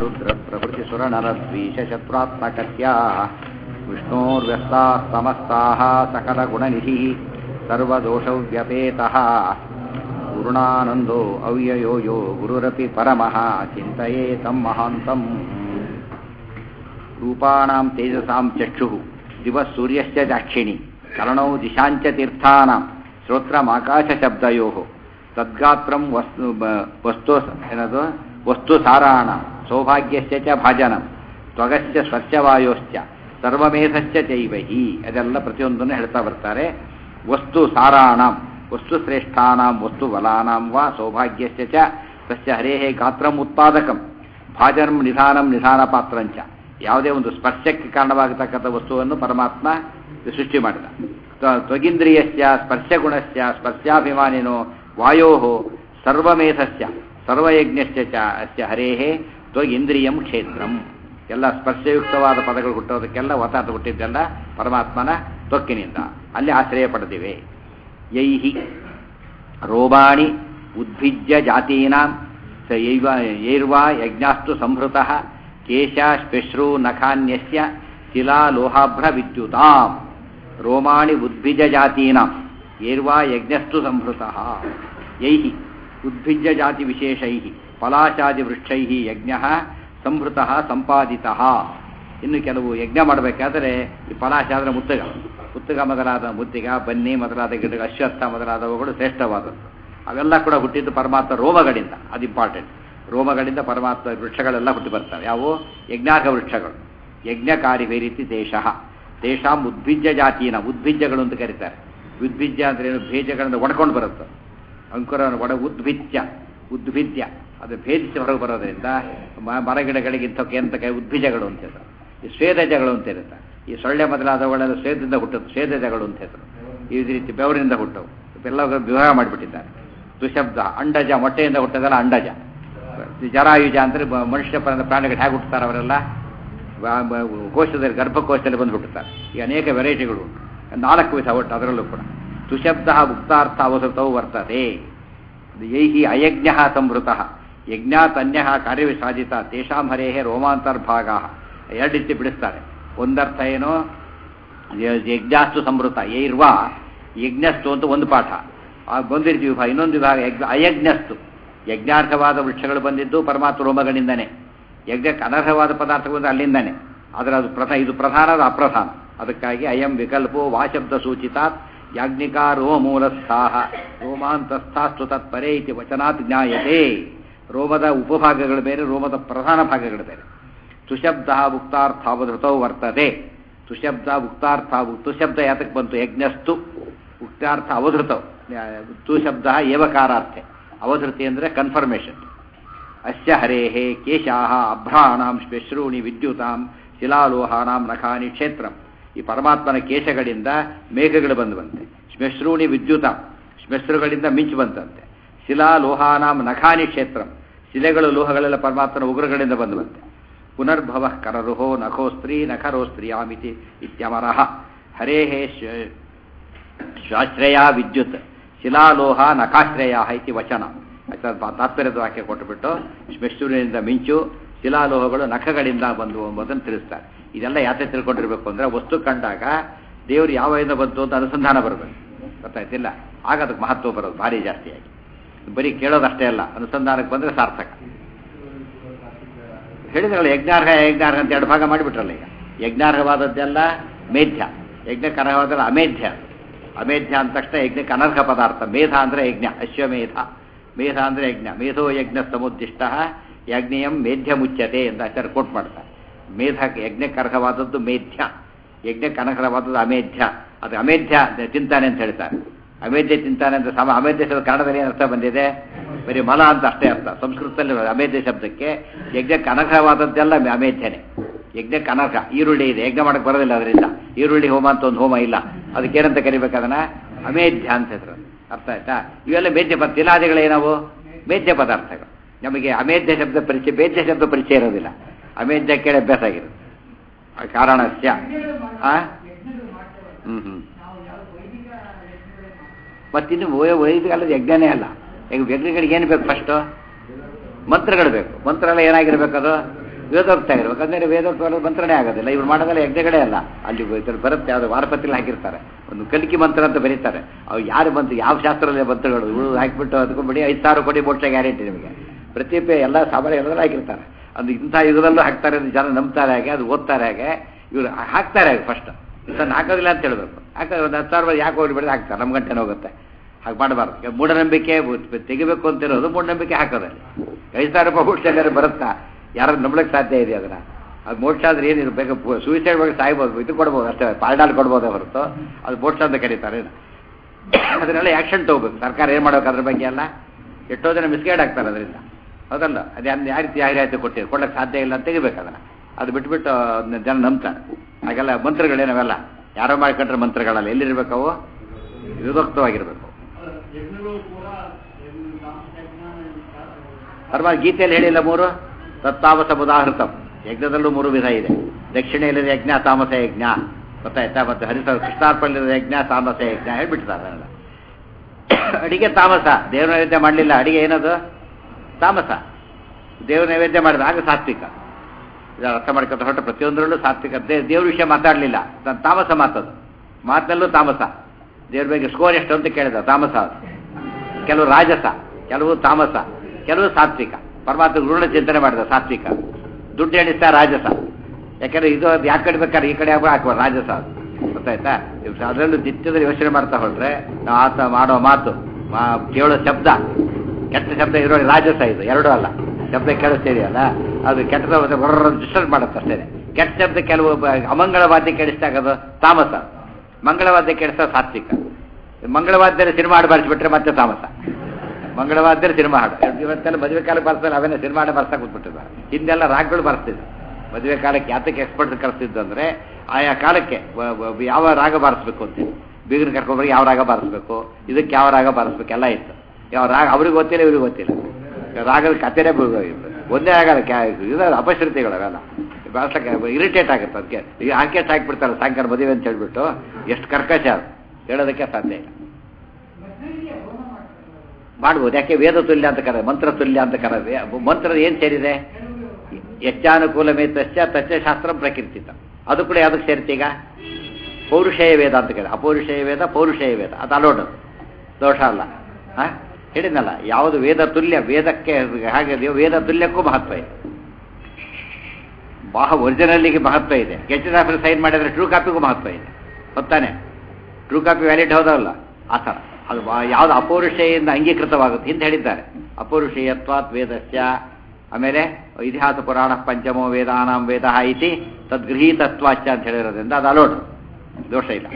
ब्रह्मरुद्रप्रभृतिसुरनरद्वीषशत्रुत्मकस्य विष्णोर्व्यस्ताः समस्ताः सकलगुणनिधिः सर्वदोषव्यपेतः पूर्णानन्दो अव्ययो यो गुरुरपि परमः चिन्तये तं महान्तम् रूपाणां तेजसां चक्षुः दिवः सूर्यस्य दाक्षिणी करणौ दिशाञ्च तीर्थानां श्रोत्रमाकाशशब्दयोः तद्गात्रं वस्तु वस्तु ಏನದು ವಸ್ತು ಸಾರಾಣ ಸೌಭಾಗ್ಯಸ್ಯ ಚ ಭಾಜನಂ ತ್ವಗಸ್ಯ ಸ್ವಚ್ಛವಾಯೋಶ್ಚ ಸರ್ವಮೇಧಶ್ಚ ಚೈವಹಿ ಅದೆಲ್ಲ ಪ್ರತಿಯೊಂದನ್ನು ಹೇಳ್ತಾ ಬರ್ತಾರೆ ವಸ್ತು ಸಾರಾಣಂ ವಸ್ತು ಶ್ರೇಷ್ಠಾನಾಂ ವಸ್ತು ಬಲಾನಾಂ ವಾ ಸೌಭಾಗ್ಯಸ್ಯ ಚ ತಸ್ಯ ಹರೇಹೇ ಗಾತ್ರಂ ಉತ್ಪಾದಕಂ ಭಾಜನಂ ನಿಧಾನಂ ನಿಧಾನ ಪಾತ್ರಂಚ ಯಾವುದೇ ಒಂದು ಸ್ಪರ್ಶಕ್ಕೆ ಕಾರಣವಾಗತಕ್ಕಂಥ ವಸ್ತುವನ್ನು ಪರಮಾತ್ಮ ಸೃಷ್ಟಿ ಮಾಡಿದ ತ್ವಗಿಂದ್ರಿಯಸ್ಯ ಸ್ಪರ್ಶಗುಣಸ್ಯ ಸ್ಪರ್ಶಾಭಿಮಾನಿನೋ ವಾಯೋ ಸರ್ವಮೇಧಸ್ಯ ಸರ್ವಯಜ್ಞಶ್ಚ ಚ ಅಸ್ಯ ಹರೇಹೇ ತ್ವಗಿಂದ್ರಿಯಂ ಕ್ಷೇತ್ರಂ ಎಲ್ಲ ಸ್ಪರ್ಶಯುಕ್ತವಾದ ಪದಗಳು ಹುಟ್ಟೋದಕ್ಕೆಲ್ಲ ಒತ್ತಾಟ ಹುಟ್ಟಿದ್ದೆಲ್ಲ ಪರಮಾತ್ಮನ ತ್ವಕ್ಕಿನಿಂದ ಅಲ್ಲಿ ಆಶ್ರಯ ಪಡೆದಿವೆ ಯೈಹಿ ರೋಮಾಣಿ ಉದ್ಭಿಜ್ಯ ಜಾತೀನಾಂ ಸ ಯೈವ ಯೈರ್ವಾ ಯಜ್ಞಾಸ್ತು ಸಂಭೃತಃ ಕೇಶ ಶ್ಮಶ್ರು ನಖಾನ್ಯಸ್ಯ ಶಿಲಾಲೋಹಾಭ್ರ ವಿದ್ಯುತಾಂ ರೋಮಾಣಿ ಉದ್ಭಿಜ ಜಾತೀನಾಂ ಯೈರ್ವಾ ಯಜ್ಞಸ್ತು ಸಂಭೃತಃ ಯೈಹಿ ಉದ್ಭಿಜ್ಯ ಜಾತಿ ವಿಶೇಷೈ ಫಲಾಚಾದಿವೃಕ್ಷೈ ಯಜ್ಞ ಸಂಭೃತಃ ಸಂಪಾದಿತಃ ಇನ್ನು ಕೆಲವು ಯಜ್ಞ ಮಾಡಬೇಕಾದ್ರೆ ಈ ಫಲಾಚಾದ್ರ ಮುತ್ತಗ ಮುತ್ತಗ ಮೊದಲಾದ ಮುತ್ತಿಗ ಬನ್ನಿ ಮೊದಲಾದ ಗಿಡಗಳು ಅಶ್ವತ್ಥ ಮೊದಲಾದವುಗಳು ಶ್ರೇಷ್ಠವಾದದ್ದು ಅವೆಲ್ಲ ಕೂಡ ಹುಟ್ಟಿದ್ದು ಪರಮಾತ್ಮ ರೋಮಗಳಿಂದ ಅದು ಇಂಪಾರ್ಟೆಂಟ್ ರೋಮಗಳಿಂದ ಪರಮಾತ್ಮ ವೃಕ್ಷಗಳೆಲ್ಲ ಹುಟ್ಟಿ ಬರ್ತಾರೆ ಯಾವುವು ಯಜ್ಞಾರ್ಹ ವೃಕ್ಷಗಳು ಯಜ್ಞಕಾರಿ ರೀತಿ ದೇಶ ದೇಶಾಂ ಉದ್ಭಿಜ್ಯ ಜಾತಿನ ಉದ್ಭಿಜ್ಯಗಳು ಅಂತ ಕರೀತಾರೆ ಉದ್ಭಿಜ್ಯ ಅಂದ್ರೆ ಏನು ಭೇಜಗಳಿಂದ ಒಡ್ಕೊಂಡು ಬರುತ್ತೆ ಅಂಕುರವನ್ನು ಒಡ ಉದ್ಭಿಜ್ಯ ಉದ್ಭಿದ್ಯ ಅದು ಭೇದಿಸಿ ಹೊರಗೆ ಬರೋದ್ರಿಂದ ಮರಗಿಡಗಳಿಗೆ ಇಂಥಕ್ಕೆ ಅಂತ ಕೈ ಉದ್ಭಿಜಗಳು ಅಂತ ಹೇಳ್ತಾರೆ ಈ ಸ್ವೇದಜಗಳು ಅಂತ ಇರುತ್ತೆ ಈ ಸೊಳ್ಳೆ ಮೊದಲಾದವುಗಳೆಲ್ಲ ಸ್ವೇದದಿಂದ ಹುಟ್ಟುತ್ತೆ ಸ್ವೇದಜಗಳು ಅಂತ ಹೆಸರು ಈ ರೀತಿ ಬೆವರಿನಿಂದ ಹುಟ್ಟವು ಎಲ್ಲ ವಿವಾಹ ಮಾಡಿಬಿಟ್ಟಿದ್ದಾರೆ ದುಶಬ್ದ ಅಂಡಜ ಮೊಟ್ಟೆಯಿಂದ ಹುಟ್ಟೋದಲ್ಲ ಅಂಡಜ ಜರಾಯುಜ ಅಂದರೆ ಮನುಷ್ಯ ಪ್ರಾಣಿಗಳು ಹೇಗೆ ಹುಟ್ಟುತ್ತಾರೆ ಅವರೆಲ್ಲ ಕೋಶದಲ್ಲಿ ಗರ್ಭಕೋಶದಲ್ಲಿ ಬಂದು ಹುಟ್ಟುತ್ತಾರೆ ಈ ಅನೇಕ ವೆರೈಟಿಗಳು ಉಂಟು ನಾಲ್ಕು ವಿಧ ಒಟ್ಟು ಅದರಲ್ಲೂ ಕೂಡ ತುಶಬ್ದ ಮುಕ್ತಾರ್ಥ ಅವಸೃತವು ವರ್ತತೆ ಯೈಹಿ ಅಯಜ್ಞ ಸಂಭೃತ ಯಜ್ಞಾತನ್ಯ ಕಾರ್ಯವಿಸಾಧಿತ ತೇಷಾಂ ಹರೇ ರೋಮಾಂತರ್ಭಾಗ ಎರಡು ರೀತಿ ಬಿಡಿಸ್ತಾರೆ ಒಂದರ್ಥ ಏನು ಯಜ್ಞಾಸ್ತು ಸಂಭೃತ ಯೈರ್ವಾ ಯಜ್ಞಸ್ತು ಅಂತ ಒಂದು ಪಾಠ ಒಂದು ರೀತಿ ವಿಭಾಗ ಇನ್ನೊಂದು ವಿಭಾಗ ಯಜ್ಞ ಅಯಜ್ಞಸ್ತು ಯಜ್ಞಾರ್ಹವಾದ ವೃಕ್ಷಗಳು ಬಂದಿದ್ದು ಪರಮಾತ್ಮ ರೋಮಗಳಿಂದನೇ ಯಜ್ಞಕ್ಕೆ ಅನರ್ಹವಾದ ಪದಾರ್ಥಗಳು ಬಂದ ಅಲ್ಲಿಂದನೇ ಆದರೆ ಅದು ಪ್ರಧಾನ ಇದು ಪ್ರಧಾನ ಅದು ಅಪ್ರಧಾನ ಅದಕ್ಕಾಗಿ ಅಯಂ ವಿಕಲ್ಪೋ ವಾಶಬ್ದ ಸೂಚಿತಾತ್ ಯಾಜ್ಞಿಕಾ ರೋಮ ಮೂಲಸ್ಥಾಹ ರೋಮಾಂತಸ್ಥಾಸ್ತು ತತ್ಪರೇ ಇತಿ ವಚನಾತ್ ಜ್ಞಾಯತೆ ರೋಮದ ಉಪಭಾಗಗಳು ಬೇರೆ ರೋಮದ ಪ್ರಧಾನ ಭಾಗಗಳು ಬೇರೆ ತುಶಬ್ದ ಉಕ್ತಾರ್ಥಾವಧೃತವು ವರ್ತದೆ ತುಶಬ್ದ ಉಕ್ತಾರ್ಥ ತುಶಬ್ದ ಯಾತಕ್ಕೆ ಬಂತು ಯಜ್ಞಸ್ತು ಉಕ್ತಾರ್ಥ ಅವಧೃತವು ತುಶಬ್ದ ಏವಕಾರಾರ್ಥೆ ಅವಧೃತಿ ಅಂದರೆ ಕನ್ಫರ್ಮೇಷನ್ ಅಸ್ಯ ಹರೇಹೇ ಕೇಶಾಹ ಅಭ್ರಾಣಾಂ ಶ್ಮಶ್ರೂಣಿ ವಿದ್ಯುತಾಂ ಶಿಲಾಲೋಹಾನಾಂ ನಖಾನಿ ಕ್ಷೇತ್ರಂ ಈ ಪರಮಾತ್ಮನ ಕೇಶಗಳಿಂದ ಮೇಘಗಳು ಬಂದು ಬಂತೆ ಶ್ಮಶ್ರೂಣಿ ವಿದ್ಯುತ ಶ್ಮಶ್ರುಗಳಿಂದ ಮಿಂಚು ಬಂತಂತೆ ಶಿಲಾ ಲೋಹಾನಾಂ ನಖಾನಿ ಕ್ಷೇತ್ರಂ ಶಿಲೆಗಳು ಲೋಹಗಳೆಲ್ಲ ಪರಮಾತ್ಮನ ಉಗ್ರಗಳಿಂದ ಬಂದು ಬಂತೆ ಪುನರ್ಭವ ಕರರುಹೋ ನಖೋ ಸ್ತ್ರೀ ನಖರೋ ಸ್ತ್ರೀಯಾಮಿತಿ ಇತ್ಯಮರಃ ಹರೇಹೇ ಶ್ವಾಶ್ರಯ ವಿದ್ಯುತ್ ಶಿಲಾಲೋಹ ನಖಾಶ್ರಯ ಇತಿ ವಚನ ತಾತ್ಪರ್ಯದ ವಾಕ್ಯ ಕೊಟ್ಟುಬಿಟ್ಟು ಶ್ಮಶ್ರೂರಿನಿಂದ ಮಿಂಚು ಶಿಲಾಲೋಹಗಳು ನಖಗಳಿಂದ ಬಂದು ಎಂಬುದನ್ನು ತಿಳಿಸ್ತಾರೆ ಇದೆಲ್ಲ ಯಾತ್ರೆ ತಿಳ್ಕೊಂಡಿರ್ಬೇಕು ಅಂದ್ರೆ ವಸ್ತು ಕಂಡಾಗ ದೇವರು ಯಾವಾಗಿಂದ ಬಂತು ಅಂತ ಅನುಸಂಧಾನ ಬರಬೇಕು ಗೊತ್ತಾಯ್ತಿಲ್ಲ ಆಗ ಅದಕ್ಕೆ ಮಹತ್ವ ಬರೋದು ಭಾರಿ ಜಾಸ್ತಿಯಾಗಿ ಬರೀ ಕೇಳೋದಷ್ಟೇ ಅಲ್ಲ ಅನುಸಂಧಾನಕ್ಕೆ ಬಂದರೆ ಸಾರ್ಥಕ ಹೇಳಿದ್ರಲ್ಲ ಯಜ್ಞಾರ್ಹ ಯಜ್ಞಾರ್ಹ ಅಂತ ಎರಡು ಭಾಗ ಮಾಡಿಬಿಟ್ರಲ್ಲ ಈಗ ಯಜ್ಞಾರ್ಹವಾದದ್ದೆಲ್ಲ ಮೇಧ್ಯ ಯಜ್ಞಕ್ಕೆ ಅರ್ಹವಾದಲ್ಲ ಅಮೇಧ್ಯ ಅಮೇಧ್ಯ ಅಂದ ತಕ್ಷಣ ಯಜ್ಞಕ್ಕೆ ಅನರ್ಹ ಪದಾರ್ಥ ಮೇಧ ಅಂದರೆ ಯಜ್ಞ ಅಶ್ವಮೇಧ ಮೇಧ ಅಂದರೆ ಯಜ್ಞ ಮೇಧೋ ಯಜ್ಞ ಸಮುದ್ದಿಷ್ಟ ಯಜ್ಞೆಯಂ ಮೇಧ್ಯ ಮುಚ್ಚತೆ ಅಂತ ಆಚಾರ್ಯ ಕೋಟ್ ಮಾಡ್ತಾರೆ ಮೇಧಕ್ಕೆ ಯಜ್ಞಕ್ಕೆ ಅರ್ಹವಾದದ್ದು ಮೇಧ್ಯ ಯಜ್ಞಕ್ಕೆ ಅನರ್ಹವಾದದ್ದು ಅಮೇಧ್ಯ ಅದು ಅಮೇಧ್ಯ ತಿಂತಾನೆ ಅಂತ ಹೇಳ್ತಾರೆ ಅಮೇಧ್ಯ ತಿಂತಾನೆ ಅಂತ ಸಮ ಅಮೇಧ್ಯ ಶಬ್ದ ಕನ್ನಡದಲ್ಲಿ ಏನು ಅರ್ಥ ಬಂದಿದೆ ಬರೀ ಮಲ ಅಂತ ಅಷ್ಟೇ ಅರ್ಥ ಸಂಸ್ಕೃತದಲ್ಲಿ ಅಮೇಧ್ಯ ಶಬ್ದಕ್ಕೆ ಯಜ್ಞಕ್ಕೆ ಅನರ್ಹವಾದದ್ದೆಲ್ಲ ಅಮೇಧ್ಯನೇ ಯಜ್ಞಕ್ಕೆ ಅನರ್ಹ ಈರುಳ್ಳಿ ಇದೆ ಯಜ್ಞ ಮಾಡಕ್ಕೆ ಬರೋದಿಲ್ಲ ಅದರಿಂದ ಈರುಳ್ಳಿ ಹೋಮ ಅಂತ ಒಂದು ಹೋಮ ಇಲ್ಲ ಅದಕ್ಕೇನಂತ ಕರಿಬೇಕು ಅದನ್ನ ಅಮೇಧ್ಯ ಅಂತ ಹೆಸರು ಅರ್ಥ ಆಯ್ತಾ ಇವೆಲ್ಲ ಮೇಧ್ಯ ಪದ ತಿಲಾದಿಗಳೇನವು ಮೇಧ್ಯ ಪದಾರ್ಥಗಳು ನಮಗೆ ಅಮೇಧ್ಯ ಶಬ್ದ ಪರಿಚಯ ಮೇಧ್ಯ ಶಬ್ದ ಪರಿಚಯ ಇರೋದಿಲ್ಲ ಅಮೇಧ್ಯ ಕೇಳಿ ಅಭ್ಯಾಸ ಆಗಿರುತ್ತೆ ಕಾರಣಸ್ಯ ಹ್ಮ್ ಹ್ಮ್ ಮತ್ತಿನ್ನು ವೈದಿಕ ಅಲ್ಲದ ಯಜ್ಞನೇ ಅಲ್ಲ ಈಗ ಯಜ್ಞಗಳಿಗೆ ಏನು ಬೇಕು ಫಸ್ಟು ಮಂತ್ರಗಳು ಬೇಕು ಮಂತ್ರ ಎಲ್ಲ ಏನಾಗಿರ್ಬೇಕು ಅದು ವೇದೋಕ್ತ ಆಗಿರ್ಬೇಕು ಅಂದರೆ ವೇದೋಕ್ತ ಮಂತ್ರನೇ ಆಗೋದಿಲ್ಲ ಇವ್ರು ಮಾಡೋದಲ್ಲ ಯಜ್ಞಗಳೇ ಅಲ್ಲ ಅಲ್ಲಿ ಇದ್ರಲ್ಲಿ ಬರುತ್ತೆ ಯಾವುದು ವಾರಪತ್ರಿಲಿ ಹಾಕಿರ್ತಾರೆ ಒಂದು ಕಲಿಕೆ ಮಂತ್ರ ಅಂತ ಬರೀತಾರೆ ಅವು ಯಾರು ಬಂತು ಯಾವ ಶಾಸ್ತ್ರದಲ್ಲಿ ಮಂತ್ರಗಳು ಇವು ಹಾಕಿಬಿಟ್ಟು ಅದಕ್ಕೊಂಬಿಡಿ ಐದು ಸಾವಿರ ಕೋಟಿ ಮೋಕ್ಷ ಗ್ಯಾರಂಟಿ ನಿಮಗೆ ಪ್ರತಿ ಪೇ ಎಲ್ಲ ಸಾಮಾನ್ಯ ಎಲ್ಲರೂ ಹಾಕಿರ್ತಾರೆ ಅದು ಇಂಥ ಯುಗದಲ್ಲೂ ಹಾಕ್ತಾರೆ ಅಂತ ಜನ ನಂಬ್ತಾರೆ ಹಾಗೆ ಅದು ಓದ್ತಾರೆ ಹಾಗೆ ಇವ್ರು ಹಾಕ್ತಾರೆ ಹಾಗೆ ಫಸ್ಟ್ ಇದನ್ನು ಹಾಕೋದಿಲ್ಲ ಅಂತ ಹೇಳ್ಬೇಕು ಹಾಕೋದು ಒಂದು ಹತ್ತು ಸಾವಿರ ಯಾಕೆ ಹೋಗಿ ಬಿಡೋದು ಹಾಕ್ತಾರೆ ನಮ್ಮ ಗಂಟೆನ ಹೋಗುತ್ತೆ ಹಾಗೆ ಮಾಡಬಾರ್ದು ಈಗ ಮೂಢನಂಬಿಕೆ ಬು- ತೆಗಿಬೇಕು ಅಂತಿರೋದು ಮೂಢನಂಬಿಕೆ ಹಾಕೋದಲ್ಲಿ ಐದು ಸಾವಿರ ರೂಪಾಯಿ ಮೋಕ್ಷ ಎಲ್ಲಾರು ಬರುತ್ತಾ ಯಾರು ನಂಬಳಕ್ಕೆ ಸಾಧ್ಯ ಇದೆ ಅದನ್ನ ಅದು ಮೋಕ್ಷ ಅಂದ್ರೆ ಏನಿರು ಬೇಕು ಸೂಸೈಡ್ ಬಗ್ಗೆ ಸಾಯ್ಬೋದು ಇದು ಕೊಡ್ಬೋದು ಅಷ್ಟೇ ಪಾಲ್ಡಾಲ್ ಕೊಡ್ಬೋದೇ ಹೊರತು ಅದು ಮೋಕ್ಷ ಅಂತ ಕರೀತಾರೆ ಅದನ್ನೆಲ್ಲ ಆ್ಯಕ್ಷನ್ ತಗೋಬೇಕು ಸರ್ಕಾರ ಏನು ಮಾಡ್ಬೇಕು ಅದ್ರ ಬಗ್ಗೆ ಎಲ್ಲ ಎಷ್ಟೋ ಜನ ಮಿಸ್ಗೈಡ್ ಆಗ್ತಾರೆ ಅದರಿಂದ ಹೌದಲ್ಲ ಅದು ಯಾರು ಯಾವ ರೀತಿ ಜಾಹೀರಾತು ಕೊಟ್ಟಿದ್ದು ಕೊಡಕ್ಕೆ ಸಾಧ್ಯ ಇಲ್ಲ ಅಂತ ತೆಗಿಬೇಕು ಅದನ್ನ ಅದು ಬಿಟ್ಬಿಟ್ಟು ಅದನ್ನ ಜನ ನಂಬ್ತಾರೆ ಹಾಗೆಲ್ಲ ಮಂತ್ರಗಳೇನವೆಲ್ಲ ಯಾರೋ ಮಾಡ್ಕೊಂಡ್ರೆ ಮಂತ್ರಗಳಲ್ಲ ಎಲ್ಲಿರ್ಬೇಕವು ವಿಭಕ್ತವಾಗಿರ್ಬೇಕು ಪರವಾಗಿ ಗೀತೆಯಲ್ಲಿ ಹೇಳಿಲ್ಲ ಮೂರು ತತ್ತಾಮಸ ಉದಾಹೃತಂ ಯಜ್ಞದಲ್ಲೂ ಮೂರು ವಿಧ ಇದೆ ದಕ್ಷಿಣೆಯಲ್ಲಿದೆ ಯಜ್ಞ ತಾಮಸ ಯಜ್ಞ ಗೊತ್ತಾಯ್ತಾ ಮತ್ತೆ ಹರಿಸ ಕೃಷ್ಣಾರ್ಪಣದ ಯಜ್ಞ ತಾಮಸ ಯಜ್ಞ ಹೇಳ್ಬಿಟ್ಟಿದ್ದಾರೆ ಅದನ್ನೆಲ್ಲ ಅಡಿಗೆ ತಾಮಸ ದೇವ್ರ ನೈವೇದ್ಯ ಮಾಡಲಿಲ್ಲ ಅಡಿಗೆ ಏನದು ತಾಮಸ ದೇವ್ರ ನೈವೇದ್ಯ ಮಾಡಿದ ಆಗ ಸಾತ್ವಿಕ ಇದು ಅರ್ಥ ಮಾಡ್ಕೊತ ಹೊರಟ ಪ್ರತಿಯೊಂದರಲ್ಲೂ ಸಾತ್ವಿಕ ದೇ- ದೇವ್ರ ವಿಷಯ ಮಾತಾಡಲಿಲ್ಲ ತಾಮಸ ಮಾತದು ಮಾತಲ್ಲೂ ತಾಮಸ ದೇವ್ರ ಬಗ್ಗೆ ಸ್ಕೋರ್ ಎಷ್ಟು ಅಂತ ಕೇಳಿದ ತಾಮಸ ಅದು. ಕೆಲವು ರಾಜಸ ಕೆಲವು ತಾಮಸ ಕೆಲವು ಸಾತ್ವಿಕ ಪರಮಾತ್ಮ ಗುರುಳ ಚಿಂತನೆ ಮಾಡಿದ ಸಾತ್ವಿಕ ದುಡ್ಡು ಎಣಿಸ್ತಾ ರಾಜಸ ಯಾಕಂದ್ರೆ ಇದು ಅದು ಯಾಕೆ ಕಡಿಬೇಕಾದ್ರೆ ಈ ಕಡೆ ಆಗ್ಬೋದು ಹಾಕುವ ರಾಜಸ ಅದು. ಗೊತ್ತಾಯ್ತಾ ಇವ್ ಅದರಲ್ಲೂ ನಿತ್ಯದಲ್ಲಿ ಯೋಚನೆ ಮಾಡ್ತಾ ಹೊರಟ್ರೆ ನಾವು ಆತ ಮಾಡೋ ಮಾತು ಮಾ- ಕೇಳೋ ಶಬ್ದ ಕೆಟ್ಟ ಶಬ್ದ ಇರೋ ರಾಜಸ ಇದು ಎರಡೂ ಅಲ್ಲ ಶಬ್ದ ಕೇಳಿಸ್ತಿದೆಯಲ್ಲ ಅದು ಕೆಟ್ಟದ ಡಿಸ್ಟರ್ಬ್ ಮಾಡುತ್ತೆ ಅಷ್ಟೇ ಕೆಟ್ಟ ಶಬ್ದ ಕೆಲವು ಬ- ಅಮಂಗಳವಾದ್ಯ ಕೇಳಿಸ್ತಾಗದು ತಾಮಸ ಮಂಗಳವಾದ್ಯ ಕೇಳಿಸ್ತಾ ಸಾತ್ವಿಕ ಮಂಗಳವಾದ್ಯದಲ್ಲಿ ಸಿನಿಮಾ ಹಾಡು ಬರ್ಸ್ಬಿಟ್ರೆ ಮತ್ತೆ ತಾಮಸ ಮಂಗಳವಾದ್ಯದಲ್ಲಿ ಸಿನಿಮಾ ಹಾಡು ಇವತ್ತೆಲ್ಲ ಮದುವೆ ಕಾಲಕ್ಕೆ ಬರ್ತಾರೆ ಅವೇನೇ ಸಿನಿಮಾ ಹಾಡು ಬರ್ಸಕ್ಕೆ ಕೂತ್ಬಿಟ್ಟಿದ್ದಾರೆ ಹಿಂದೆಲ್ಲ ರಾಗಗಳು ಬರ್ತಿದ್ರು ಮದುವೆ ಕಾಲಕ್ಕೆ ಯಾತಕ್ಕೆ ಎಕ್ಸ್ಪರ್ಟ್ ಕಳಿಸ್ತಿದ್ದು ಅಂದ್ರೆ ಆಯಾ ಕಾಲಕ್ಕೆ ವ- ವ- ಯಾವ ರಾಗ ಬಾರಿಸ್ಬೇಕು ಅಂತ ಬೀಗನ ಕರ್ಕೊಂಡ್ಬರಿಗೆ ಯಾವ ರಾಗ ಬಾರಿಸ್ಬೇಕು ಇದಕ್ಕೆ ಯಾವ ರಾಗ ಬಾರಿಸ್ಬೇಕು ಎಲ್ಲ ಇತ್ತು ಯಾವ ರಾಗ ಅವ್ರಿಗೆ ಗೊತ್ತಿಲ್ಲ ಇವ್ರಿಗೆ ಗೊತ್ತಿಲ್ಲ ರಾಗದ ಕಥೆನೇ ಹೋಗಿತ್ತು ಒಂದೇ ಆಗಲ್ಲ ಕ್ಯಾ ಇದು ಅಪಶ್ರುತಿಗಳು ಅವೆಲ್ಲ ಬಾರ್ಸಕ್ಕೆ ಇರಿಟೇಟ್ ಆಗುತ್ತೆ ಅದಕ್ಕೆ ಈಗ ಆರ್ಕೆಸ್ಟ್ ಹಾಕ್ಬಿಡ್ತಾರೆ ಸಾಯಂಕಾಲ ಮದುವೆ ಅಂತ ಹೇಳ್ಬಿಟ್ಟು ಎಷ್ಟು ಕರ್ಕಶ ಅದು ಹೇಳೋದಕ್ಕೆ ಸಾಧ್ಯ ಇಲ್ಲ ಮಾಡ್ಬೋದು ಯಾಕೆ ವೇದ ತುಲ್ಯ ಅಂತ ಕರ ಮಂತ್ರ ತುಲ್ಯ ಅಂತ ಕರ ಮಂತ್ರದ ಏನು ಸೇರಿದೆ ಯಚ್ಚಾನುಕೂಲಮೇ ತಸ್ಯ ತಸ್ಯ ಶಾಸ್ತ್ರ ಪ್ರಕೀರ್ತಿತ ಅದು ಕೂಡ ಯಾವ್ದಕ್ಕೆ ಸೇರಿತು ಈಗ ಪೌರುಷೇಯ ವೇದ ಅಂತ ಕೇಳಿದೆ ಅಪೌರುಷೇಯ ವೇದ ಪೌರುಷೇಯ ವೇದ ಅದು ಅಲೋಡ್ ದೋಷ ಅಲ್ಲ ಹಾ ಹೇಳಿದ್ನಲ್ಲ ಯಾವುದು ವೇದ ತುಲ್ಯ ವೇದಕ್ಕೆ ಹಾಗೆ ವೇದ ತುಲ್ಯಕ್ಕೂ ಮಹತ್ವ ಇದೆ ಬಹ ಒರಿಜಿನಲ್ಲಿಗೆ ಮಹತ್ವ ಇದೆ ಗೆಜೆಟ್ ಆಫೀಸ್ ಸೈನ್ ಮಾಡಿದ್ರೆ ಟ್ರೂ ಕಾಪಿಗೂ ಮಹತ್ವ ಇದೆ ಹೊತ್ತಾನೆ ಟ್ರೂ ಕಾಪಿ ವ್ಯಾಲಿಡ್ ಹೌದಲ್ಲ ಆ ಥರ ಅದು ಬಾ- ಯಾವುದು ಅಪೌರುಷೆಯಿಂದ ಅಂಗೀಕೃತವಾಗುತ್ತೆ ಅಂತ ಹೇಳಿದ್ದಾರೆ ಅಪೌರುಷೇಯತ್ವಾತ್ ವೇದಸ್ಯ ಆಮೇಲೆ ಇತಿಹಾಸ ಪುರಾಣ ಪಂಚಮೋ ವೇದಾನಾಂ ವೇದ ಇತಿ ತದ್ಗೃಹೀತತ್ವಾಚ ಅಂತ ಹೇಳಿರೋದ್ರಿಂದ ಅದು ಅಲೋಡ್ ದೋಷ ಇಲ್ಲ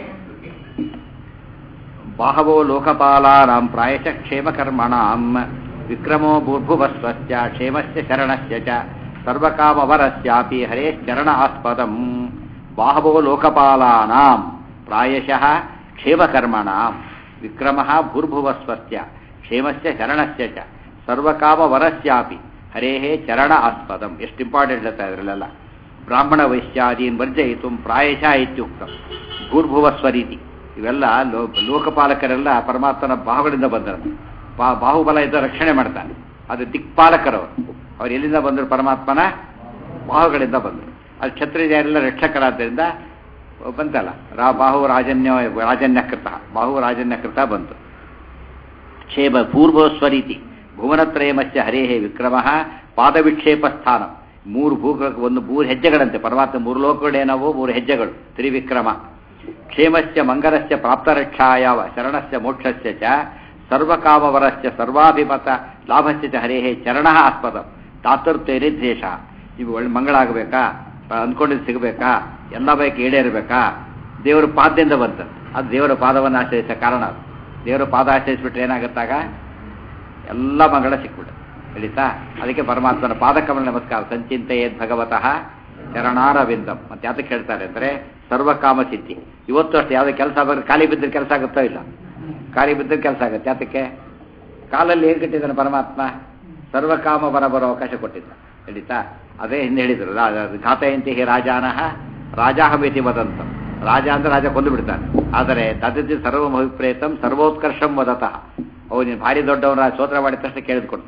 ಬಾಹವೋ ಲೋಕಪಾಲಾನಾಂ ಪ್ರಾಯಶಃ ಕ್ಷೇಮಕರ್ಮಣಾಂ ವಿಕ್ರಮೋ ಭೂರ್ಭುವಸ್ವಸ್ಯ ಕ್ಷೇಮಸ್ಯ ಶರಣಸ್ಯ ಚ ಸರ್ವಕಾಮವರಸ್ಯಾಪಿ ಹರೇ ಚರಣ ಆಸ್ಪದಂ ಬಾಹವೋ ಲೋಕಪಾಲಾನಾಂ ಪ್ರಾಯಶಃ ಕ್ಷೇಮಕರ್ಮಣಾಂ ವಿಕ್ರಮಃ ಭೂರ್ಭುವಸ್ವಸ್ಯ ಕ್ಷೇಮಸ್ಯ ಶರಣಸ್ಯ ಚ ಸರ್ವಕಾಮವರಸ್ಯಾಪಿ ಹರೇಹೇ ಚರಣ ಆಸ್ಪದಂ ಎಷ್ಟು ಇಂಪಾರ್ಟೆಂಟ್ ಹೇಳ್ತಾ ಇದ್ರಲ್ಲೆಲ್ಲ ಬ್ರಾಹ್ಮಣ ವೈಶ್ಯಾದೀನ್ ವರ್ಜಯಿತು ಪ್ರಾಯಶಃ ಇತ್ಯುಕ್ತ ಭೂರ್ಭುವಸ್ವರೀತಿ ಇವೆಲ್ಲ ಲೋ ಲೋಕಪಾಲಕರೆಲ್ಲ ಪರಮಾತ್ಮನ ಬಾಹುಗಳಿಂದ ಬಂದರು ಬಾ ಬಾಹುಬಲ ಇದ್ದ ರಕ್ಷಣೆ ಮಾಡ್ತಾನೆ ಅದು ದಿಕ್ಪಾಲಕರವರು ಅವ್ರು ಎಲ್ಲಿಂದ ಬಂದರು ಪರಮಾತ್ಮನ ಬಾಹುಗಳಿಂದ ಬಂದರು ಅದು ಕ್ಷತ್ರಿಯರೆಲ್ಲ ರಕ್ಷಕರಾದ್ದರಿಂದ ಬಂತಲ್ಲ ರಾ ಬಾಹು ರಾಜನ್ಯ ರಾಜನ್ಯಕೃತ ಬಾಹು ರಾಜನ್ಯಕೃತ ಬಂತು ಕ್ಷೇಮ ಪೂರ್ವಸ್ವರೀತಿ ಭುವನತ್ರಯಮಸ್ಯ ಹರೇಹೇ ವಿಕ್ರಮ ಪಾದವಿಕ್ಷೇಪ ಸ್ಥಾನ ಮೂರು ಭೂಗಳ ಒಂದು ಮೂರು ಹೆಜ್ಜೆಗಳಂತೆ ಪರಮಾತ್ಮ ಮೂರು ಲೋಕಗಳೇನವು ಮೂರು ಹೆಜ್ಜೆಗಳು ತ್ರಿವಿಕ್ರಮ ಕ್ಷೇಮಸ್ಯ ಮಂಗಲಸ್ಯ ಪ್ರಾಪ್ತರಕ್ಷಾಯಾವ ಶರಣಸ್ಯ ಮೋಕ್ಷಸ್ಯ ಚ ಸರ್ವಕಾಮವರಸ್ಯ ಸರ್ವಾಭಿಮತ ಲಾಭಸ್ಯ ಚ ಹರೇಹೇ ಚರಣ ಆಸ್ಪದ ತಾತೃತ್ವರಿದ್ವೇಷ ಇವು ಒಳ್ಳೆ ಮಂಗಳ ಆಗಬೇಕಾ ಅಂದ್ಕೊಂಡಿದ್ದು ಸಿಗಬೇಕಾ ಎಲ್ಲ ಬೈಕ್ ಈಡೇರಬೇಕಾ ದೇವರ ಪಾದದಿಂದ ಬಂತು ಅದು ದೇವರ ಪಾದವನ್ನು ಆಶ್ರಯಿಸ ಕಾರಣ ಅದು ದೇವರ ಪಾದ ಆಶ್ರಯಿಸ್ಬಿಟ್ರೆ ಏನಾಗುತ್ತಾಗ ಎಲ್ಲ ಮಂಗಳ ಸಿಕ್ಬಿಡು ಹೇಳಿತಾ ಅದಕ್ಕೆ ಪರಮಾತ್ಮನ ಪಾದಕಮಲ ನಮಸ್ಕಾರ ಸಂಚಿಂತೆಯೇದ್ ಭಗವತಃ ಚರಣಾರವಿಂದಂ ಮತ್ತೆ ಯಾತಕ್ಕೆ ಹೇಳ್ತಾರೆ ಅಂದರೆ ಸರ್ವಕಾಮ ಸಿದ್ಧಿ ಇವತ್ತು ಅಷ್ಟೇ ಯಾವುದೇ ಕೆಲಸ ಬಂದ್ರೆ ಖಾಲಿ ಬಿದ್ದರೆ ಕೆಲಸ ಆಗುತ್ತೋ ಇಲ್ಲ ಖಾಲಿ ಬಿದ್ದರೆ ಕೆಲಸ ಆಗುತ್ತೆ ಯಾತಕ್ಕೆ ಕಾಲಲ್ಲಿ ಏನು ಕಟ್ಟಿದ್ದಾನೆ ಪರಮಾತ್ಮ ಸರ್ವಕಾಮ ಬರ ಬರೋ ಅವಕಾಶ ಕೊಟ್ಟಿದ್ದ ಹೇಳಿತಾ ಅದೇ ಹಿಂದೆ ಹೇಳಿದರು ಘಾತಯಂತಿ ಹಿ ರಾಜಾನಃ ರಾಜಾಹಮಿತಿ ವದಂತ ರಾಜ ಅಂದ್ರೆ ರಾಜ ಕೊಂದು ಬಿಡ್ತಾನೆ ಆದರೆ ತದತಿ ಸರ್ವಂ ಅಭಿಪ್ರೇತಂ ಸರ್ವೋತ್ಕರ್ಷಂ ವದತಃ ಅವು ನೀನು ಭಾರಿ ದೊಡ್ಡವನ ಸ್ತೋತ್ರ ಮಾಡಿದ ತಕ್ಷಣ ಕೇಳಿದ್ ಕೊಟ್ಬಿಡ್ತಾನೆ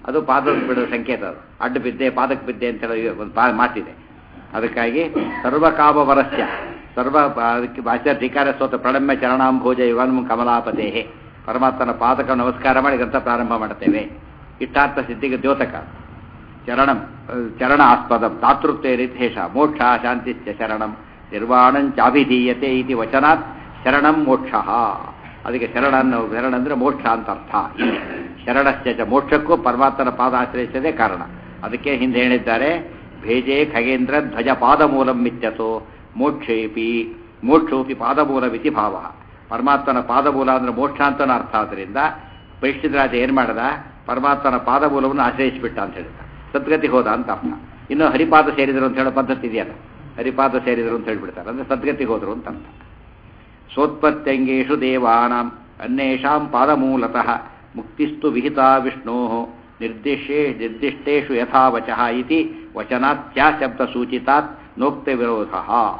ಅದು ಪಾದದ ಬಿಡೋ ಸಂಕೇತ ಅದು ಅಡ್ಡ ಬಿದ್ದೆ ಪಾದಕ್ಕೆ ಬಿದ್ದೆ ಅಂತ ಹೇಳಿ ಒಂದು ಪಾ ಮಾತಿದೆ ಅದಕ್ಕಾಗಿ ಸರ್ವಕಾಮವರಸ್ಯ ಸರ್ವ ಅದಕ್ಕೆ ಆಚಾರ್ಯ ಧಿಕಾರ ಸ್ತೋತ್ರ ಪ್ರಣಮ್ಯ ಚರಣಾಂಭೋಜ ಯುಗನ್ ಕಮಲಾಪತೇಹೆ ಪರಮಾತ್ಮನ ಪಾದಕ ನಮಸ್ಕಾರ ಮಾಡಿ ಗ್ರಂಥ ಪ್ರಾರಂಭ ಮಾಡುತ್ತೇವೆ ಇಷ್ಟಾರ್ಥ ಸಿದ್ಧಿಗೆ ದ್ಯೋತಕ ಚರಣಂ ಚರಣ ಆಸ್ಪದಂ ದಾತೃತ್ವೇರಿಥೇಷ ಮೋಕ್ಷ ಶಾಂತಿಶ್ಚ ಶರಣಂ ನಿರ್ವಾಣಂಚಾಭಿಧೀಯತೆ ಇತಿ ವಚನಾತ್ ಶರಣಂ ಮೋಕ್ಷ ಅದಕ್ಕೆ ಶರಣ ಅನ್ನೋ ಶರಣ ಅಂದ್ರೆ ಮೋಕ್ಷ ಅಂತ ಅರ್ಥ ಇಲ್ಲಿ ಶರಣಶ್ಚ ಚ ಮೋಕ್ಷಕ್ಕೂ ಪರಮಾತ್ಮನ ಪಾದ ಆಶ್ರಯಿಸದೇ ಕಾರಣ ಅದಕ್ಕೆ ಹಿಂದೆ ಹೇಳಿದ್ದಾರೆ ಭೇಜೆ ಖಗೇಂದ್ರ ಧ್ವಜ ಪಾದಮೂಲಂ ಮಿತ್ಯಸೋ ಮೋಕ್ಷೇಪಿ ಮೋಕ್ಷೋಪಿ ಪಾದಮೂಲವಿತಿ ಭಾವ ಪರಮಾತ್ಮನ ಪಾದಮೂಲ ಅಂದ್ರೆ ಮೋಕ್ಷ ಅಂತನ ಅರ್ಥ ಆದ್ದರಿಂದ ಪರೀಕ್ಷಿತರಾಜ ಏನ್ ಮಾಡದ ಪರಮಾತ್ಮನ ಪಾದಮೂಲವನ್ನು ಆಶ್ರಯಿಸಿಬಿಟ್ಟ ಅಂತ ಹೇಳಿದ ಸದ್ಗತಿ ಹೋದ ಅಂತ ಅರ್ಥ ಇನ್ನು ಹರಿಪಾದ ಸೇರಿದರು ಅಂತ ಹೇಳೋ ಪದ್ಧತಿ ಇದೆಯಲ್ಲ ಹರಿಪಾದ ಸೇರಿದರು ಅಂತ ಹೇಳ್ಬಿಡ್ತಾರೆ ಅಂದ್ರೆ ಸದ್ಗತಿಗೆ ಹೋದರು ಅಂತ ಅರ್ಥ ಸೋತ್ಪತ್ಯಂಗೇಶು ದೇವಾನಾಂ ಅನ್ಯೇಷಾಂ ಪಾದಮೂಲತಃ ಮುಕ್ತಿಸ್ತು ವಿಹಿತಾ ವಿಷ್ಣೋ ನಿರ್ದಿಶೇ ನಿರ್ದಿಷ್ಟೇಷು ಯಥಾವಚಃ ಇತಿ ವಚನಾತ್ಯಾ ಶಬ್ದ ಸೂಚಿತಾತ್ ನೋಕ್ತ ವಿರೋಧ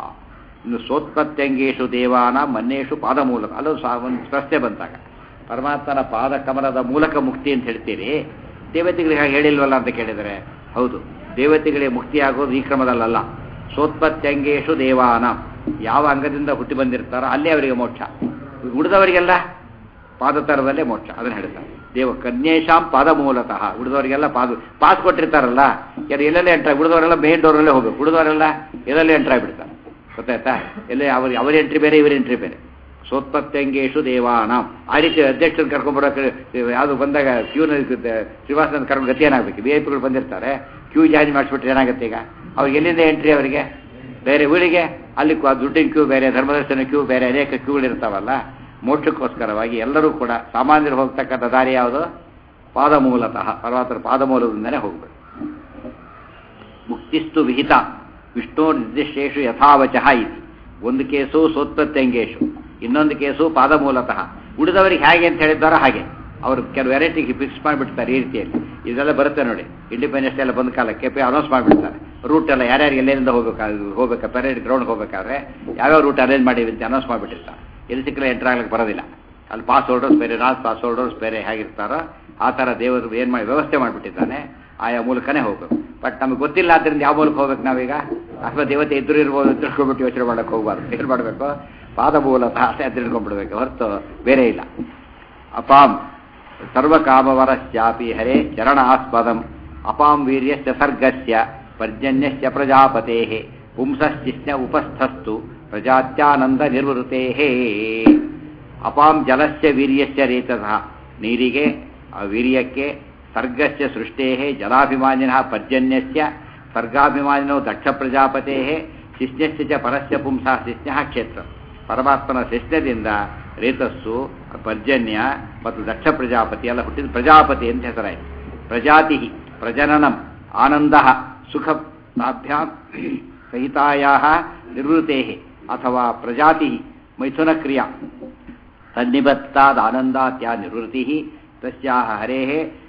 ಇನ್ನು ಸೋತ್ಪತ್ಯಂಗೇಶು ದೇವಾನಾಂ ಅನ್ಯೇಷು ಪಾದಮೂಲಕ ಅಲ್ಲೂ ಸಹ ಒಂದು ಪ್ರಶ್ನೆ ಬಂತಾಗ ಪರಮಾತ್ಮನ ಪಾದ ಕಮಲದ ಮೂಲಕ ಮುಕ್ತಿ ಅಂತ ಹೇಳ್ತೀರಿ ದೇವತೆಗಳಿಗೆ ಹಾಗೆ ಹೇಳಿಲ್ವಲ್ಲ ಅಂತ ಕೇಳಿದರೆ ಹೌದು ದೇವತೆಗಳಿಗೆ ಮುಕ್ತಿ ಆಗೋದು ಈ ಕ್ರಮದಲ್ಲ ಸೋತ್ಪತ್ಯಂಗೇಶು ದೇವಾನಾಂ ಯಾವ ಅಂಗದಿಂದ ಹುಟ್ಟಿ ಬಂದಿರ್ತಾರೋ ಅಲ್ಲೇ ಅವರಿಗೆ ಮೋಕ್ಷ ಉಳಿದವರಿಗೆಲ್ಲ ಪಾದತರದಲ್ಲೇ ಮೋಕ್ಷ ಅದನ್ನು ಹೇಳ್ತಾರೆ ದೇವ ಕನ್ಯೇಶಾಂ ಪಾದ ಮೂಲತಃ ಉಳಿದವರಿಗೆಲ್ಲ ಪಾದ ಪಾಸ್ ಕೊಟ್ಟಿರ್ತಾರಲ್ಲ ಯಾರು ಎಲ್ಲೆಲ್ಲೇ ಎಂಟ್ರಾಗಿ ಉಳಿದವರೆಲ್ಲ ಮೇನ್ ಡೋರಲ್ಲೇ ಹೋಗ್ಬೇಕು ಉಳಿದವರೆಲ್ಲ ಎಲ್ಲೆಲ್ಲೇ ಎಂಟ್ರಾಗಿ ಬಿಡ್ತಾರೆ ಗೊತ್ತಾಯ್ತಾ ಎಲ್ಲೇ ಅವ್ರ ಅವರ ಎಂಟ್ರಿ ಬೇರೆ ಇವರ ಎಂಟ್ರಿ ಬೇರೆ ಸೋತ್ಪತ್ಯಂಗೇಶು ದೇವಾನಾಂ ಆ ರೀತಿ ಅಧ್ಯಕ್ಷರು ಕರ್ಕೊಂಡ್ಬರೋಕೆ ಯಾವುದು ಬಂದಾಗ ಕ್ಯೂನ ಶ್ರೀವಾಸನ ಕರ್ಕೊಂಡು ಗತಿ ಏನಾಗಬೇಕು ವಿ ಐ ಪಿಗಳು ಬಂದಿರ್ತಾರೆ ಕ್ಯೂ ಜಾಯಿನ್ ಮಾಡಿಸ್ಬಿಟ್ರೆ ಏನಾಗುತ್ತೆ ಈಗ ಅವ್ರಿಗೆ ಎಲ್ಲಿಂದ ಎಂಟ್ರಿ ಅವರಿಗೆ ಬೇರೆ ಊರಿಗೆ ಅಲ್ಲಿ ಕು- ದುಡ್ಡಿನ ಕ್ಯೂ ಬೇರೆ ಧರ್ಮದರ್ಶನ ಕ್ಯೂ ಬೇರೆ ಅನೇಕ ಕ್ಯೂಗಳು ಇರ್ತಾವಲ್ಲ ಮೋಕ್ಷಕ್ಕೋಸ್ಕರವಾಗಿ ಎಲ್ಲರೂ ಕೂಡ ಸಾಮಾನ್ಯರು ಹೋಗ್ತಕ್ಕಂಥ ದಾರಿ ಯಾವುದು ಪಾದ ಮೂಲತಃ ಪರ್ವತರ ಪಾದ ಮೂಲದಿಂದಲೇ ಹೋಗ್ಬೇಕು ಮುಕ್ತಿಸ್ತು ವಿಹಿತ ವಿಷ್ಣು ನಿರ್ದಿಷ್ಟೇಶು ಯಥಾವಚಃ ಇತಿ ಒಂದು ಕೇಸು ಸೋತ್ಪತ್ಯಂಗೇಶು ಇನ್ನೊಂದು ಕೇಸು ಪಾದ ಮೂಲತಃ ಉಳಿದವರಿಗೆ ಹೇಗೆ ಅಂತ ಹೇಳಿದ್ದಾರೋ ಹಾಗೆ ಅವರು ಕೆಲವು ವೆರೈಟಿಗೆ ಫಿಕ್ಸ್ ಮಾಡಿಬಿಡ್ತಾರೆ ಈ ರೀತಿಯಲ್ಲಿ ಇದೆಲ್ಲ ಬರುತ್ತೆ ನೋಡಿ ಇಂಡಿಪೆಂಡೆನ್ಸ್ ಎಲ್ಲ ಬಂದ ಕಾಲಕ್ಕೆ ಪೇ ಅನೌನ್ಸ್ ಮಾಡಿಬಿಡ್ತಾರೆ ರೂಟ್ ಎಲ್ಲ ಯಾರ್ಯಾರು ಎಲ್ಲೇನಿಂದ ಹೋಗ್ಬೇಕಾದ್ರೆ ಹೋಗ್ಬೇಕಾ ಪೆರೇಡ್ ಗ್ರೌಂಡ್ ಹೋಗ್ಬೇಕಾದ್ರೆ ಯಾವ್ಯಾವ ರೂಟ್ ಅರೇಂಜ್ ಮಾಡಿವಿ ಅಂತ ಅನೌನ್ಸ್ ಮಾಡಿಬಿಟ್ಟಿರ್ತಾರೆ ಎಲ್ಲಿ ಸಿಕ್ಕರೆ ಎಂಟರ್ ಆಗ್ಲಿಕ್ಕೆ ಬರೋದಿಲ್ಲ ಅಲ್ಲಿ ಪಾಸ್ ಹೋಲ್ಡರ್ಸ್ ಬೇರೆ ನಾನ್ ಪಾಸ್ ಹೋಲ್ಡರ್ಸ್ ಬೇರೆ ಹೇಗಿರ್ತಾರೋ ಆ ಥರ ದೇವರು ಏನು ಮಾಡಿ ವ್ಯವಸ್ಥೆ ಮಾಡಿಬಿಟ್ಟಿದ್ದಾನೆ ಆಯಾ ಮೂಲಕನೇ ಹೋಗ್ಬೇಕು ಬಟ್ ನಮಗೆ ಗೊತ್ತಿಲ್ಲ ಆದ್ದರಿಂದ ಯಾವ ಮೂಲಕ ಹೋಗ್ಬೇಕು ನಾವೀಗ ಅಥವಾ ದೇವತೆ ಎದುರು ಇರ್ಬೋದು ಅಂತ ತಿಳ್ಕೊಂಡ್ಬಿಟ್ಟು ಯೋಚನೆ ಮಾಡಕ್ಕೆ ಹೋಗ್ಬಾರ್ದು ಏನು ಮಾಡಬೇಕು ಪಾದ ಮೂಲತಃ ಅಷ್ಟೇ ತಿಳ್ಕೊಂಡ್ಬಿಡ್ಬೇಕು ಹೊರತು ಬೇರೆ ಇಲ್ಲ ಅಪಾಂ ಸರ್ವಕಾಮವರಸ್ಯಾಪಿ ಹರೇ ಚರಣಾಸ್ಪದಂ ಅಪಾಂ ವೀರ್ಯಸ್ಯ ಸರ್ಗಸ್ಯ ಪರ್ಜನ್ಯಸ್ಯ ಪ್ರಜಾಪತೇಃ ಪುಂಸಶ್ಚಿಸ್ನ ಉಪಸ್ಥಸ್ತು ಪ್ರಜಾತ್ಯಾನಂದ ನಿರ್ವೃತೇಃ ಅಪಾಂ ಜಲಸ್ಯ ವೀರ್ಯಸ್ಯ ರೇತಸಃ ನೀರಿಗೆ ಆ ವೀರ್ಯಕ್ಕೆ ಸರ್ಗಸ್ಯ ಸೃಷ್ಟೇಃ ಜಲಾಭಿಮಾನಿನಃ ಪರ್ಜನ್ಯಸ್ಯ ಸರ್ಗಾಭಿಮಾನಿನೋ ದಕ್ಷ ಪ್ರಜಾಪತೇಃ ಶಿಷ್ಯಸ್ಯ ಚ ಪರಸ್ಯ ಪುಂಸಃ ಶಿಷ್ಯಃ ಕ್ಷೇತ್ರ ಪರಮಾತ್ಮನ ಶಿಷ್ಯದಿಂದ ರೇತಸ್ಸು ಪರ್ಜನ್ಯ ಮತ್ತು ದಕ್ಷ ಪ್ರಜಾಪತಿ ಎಲ್ಲ ಹುಟ್ಟಿದ ಪ್ರಜಾಪತಿ ಅಂತ ಹೆಸರಾಯಿತು ಪ್ರಜಾತಿ ಪ್ರಜನನಂ ಆನಂದ ಸುಖ ತಾಭ್ಯಾಂ ಸಹಿತಾಯಾ ನಿವೃತ್ತೇ ಅಥವಾ ಪ್ರಜಾತಿ ಮೈಥುನಕ್ರಿಯಾ ತನ್ನಿಬತ್ತಾದ ಆನಂದಾತ್ಯ ನಿವೃತ್ತಿ ತಸ್ಯಾಹ ಹರೇಃ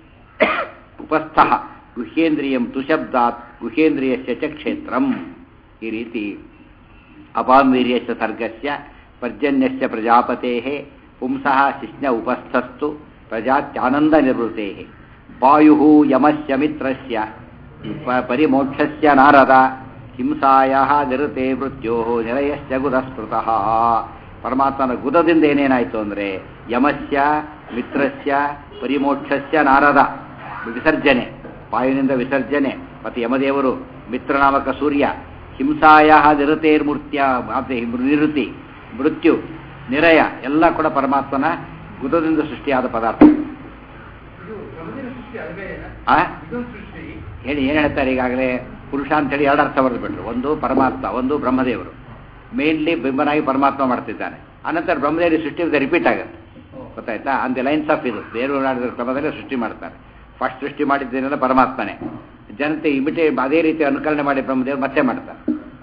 ಉಪಸ್ಥಃ ಗುಹ್ಯೇಂದ್ರಿಯಂ ತುಶಬ್ದಾತ್ ಗುಹೇಂದ್ರಿಯಸ್ಯ ಚ ಕ್ಷೇತ್ರಂ ಈ ರೀತಿ ಅಪಾಂವೀರ್ಯಸ್ಯ ಸರ್ಗಸ್ಯ ಪರ್ಜನ್ಯಸ್ಯ ಪ್ರಜಾಪತೇಃ ಪುಂಸಃ ಶಿಷ್ಣ ಉಪಸ್ಥಸ್ತು ಪ್ರಜಾತ್ಯಾನಂದ ನಿವೃತ್ತೇಃ ವಾಯುಃ ಯಮಸ್ಯ ಮಿತ್ರಸ್ಯ ಪ- ಪರಿಮೋಕ್ಷಸ್ಯ ನಾರದ ಹಿಂಸಾಯಾಹ ನಿರತೆ ಮೃತ್ಯೋಃ ನಿಲಯಸ್ಯ ಗುದಸ್ಮೃತಃ ಪರಮಾತ್ಮನ ಗುದದಿಂದ ಏನೇನಾಯಿತು ಅಂದರೆ ಯಮಸ್ಯ ಮಿತ್ರಸ್ಯ ಪರಿಮೋಕ್ಷಸ್ಯ ನಾರದ ವಿಸರ್ಜನೆ ವಾಯುವಿನಿಂದ ವಿಸರ್ಜನೆ ಮತ್ತು ಯಮದೇವರು ಮಿತ್ರನಾಮಕ ಸೂರ್ಯ ಹಿಂಸಾಯ ನಿರತೇರ್ಮೂರ್ತ್ಯ ಮತ್ತೆ ನಿವೃತ್ತಿ ಮೃತ್ಯು ನಿರಯ ಎಲ್ಲ ಕೂಡ ಪರಮಾತ್ಮನ ಗುದದಿಂದ ಸೃಷ್ಟಿಯಾದ ಪದಾರ್ಥ ಇದು ಪ್ರಭುವಿನ ಸೃಷ್ಟಿ ಅದು ಬೇರೆನಾ? ಆ? ಇದೊಂದು ಸೃಷ್ಟಿ ಹೇಳಿ ಏನು ಹೇಳ್ತಾರೆ ಈಗಾಗಲೇ ಪುರುಷ ಅಂತೇಳಿ ಎರಡು ಅರ್ಥ ಬರೆದುಬಿಟ್ರು ಒಂದು ಪರಮಾತ್ಮ ಒಂದು ಬ್ರಹ್ಮದೇವರು ಮೇನ್ಲಿ ಬಿಂಬನಾಗಿ ಪರಮಾತ್ಮ ಮಾಡ್ತಿದ್ದಾನೆ ಅನಂತರ ಬ್ರಹ್ಮದೇವರಿ ಸೃಷ್ಟಿ ರಿಪೀಟ್ ಆಗುತ್ತೆ ಗೊತ್ತಾಯ್ತಾ ಅಂದ್ ಲೈನ್ಸ್ ಆಫ್ ಇದು ಬೇರೆ ಮಾಡಿದ ಕ್ರಮದಲ್ಲಿ ಸೃಷ್ಟಿ ಮಾಡ್ತಾರೆ ಫಸ್ಟ್ ಸೃಷ್ಟಿ ಮಾಡಿದ್ದೇನೆಲ್ಲ ಪರಮಾತ್ಮನೇ ಜನತೆ ಇಮಿಟೇ ಅದೇ ರೀತಿ ಅನುಕರಣೆ ಮಾಡಿ ಬ್ರಹ್ಮದೇವರು ಮತ್ತೆ ಮಾಡ್ತಾರೆ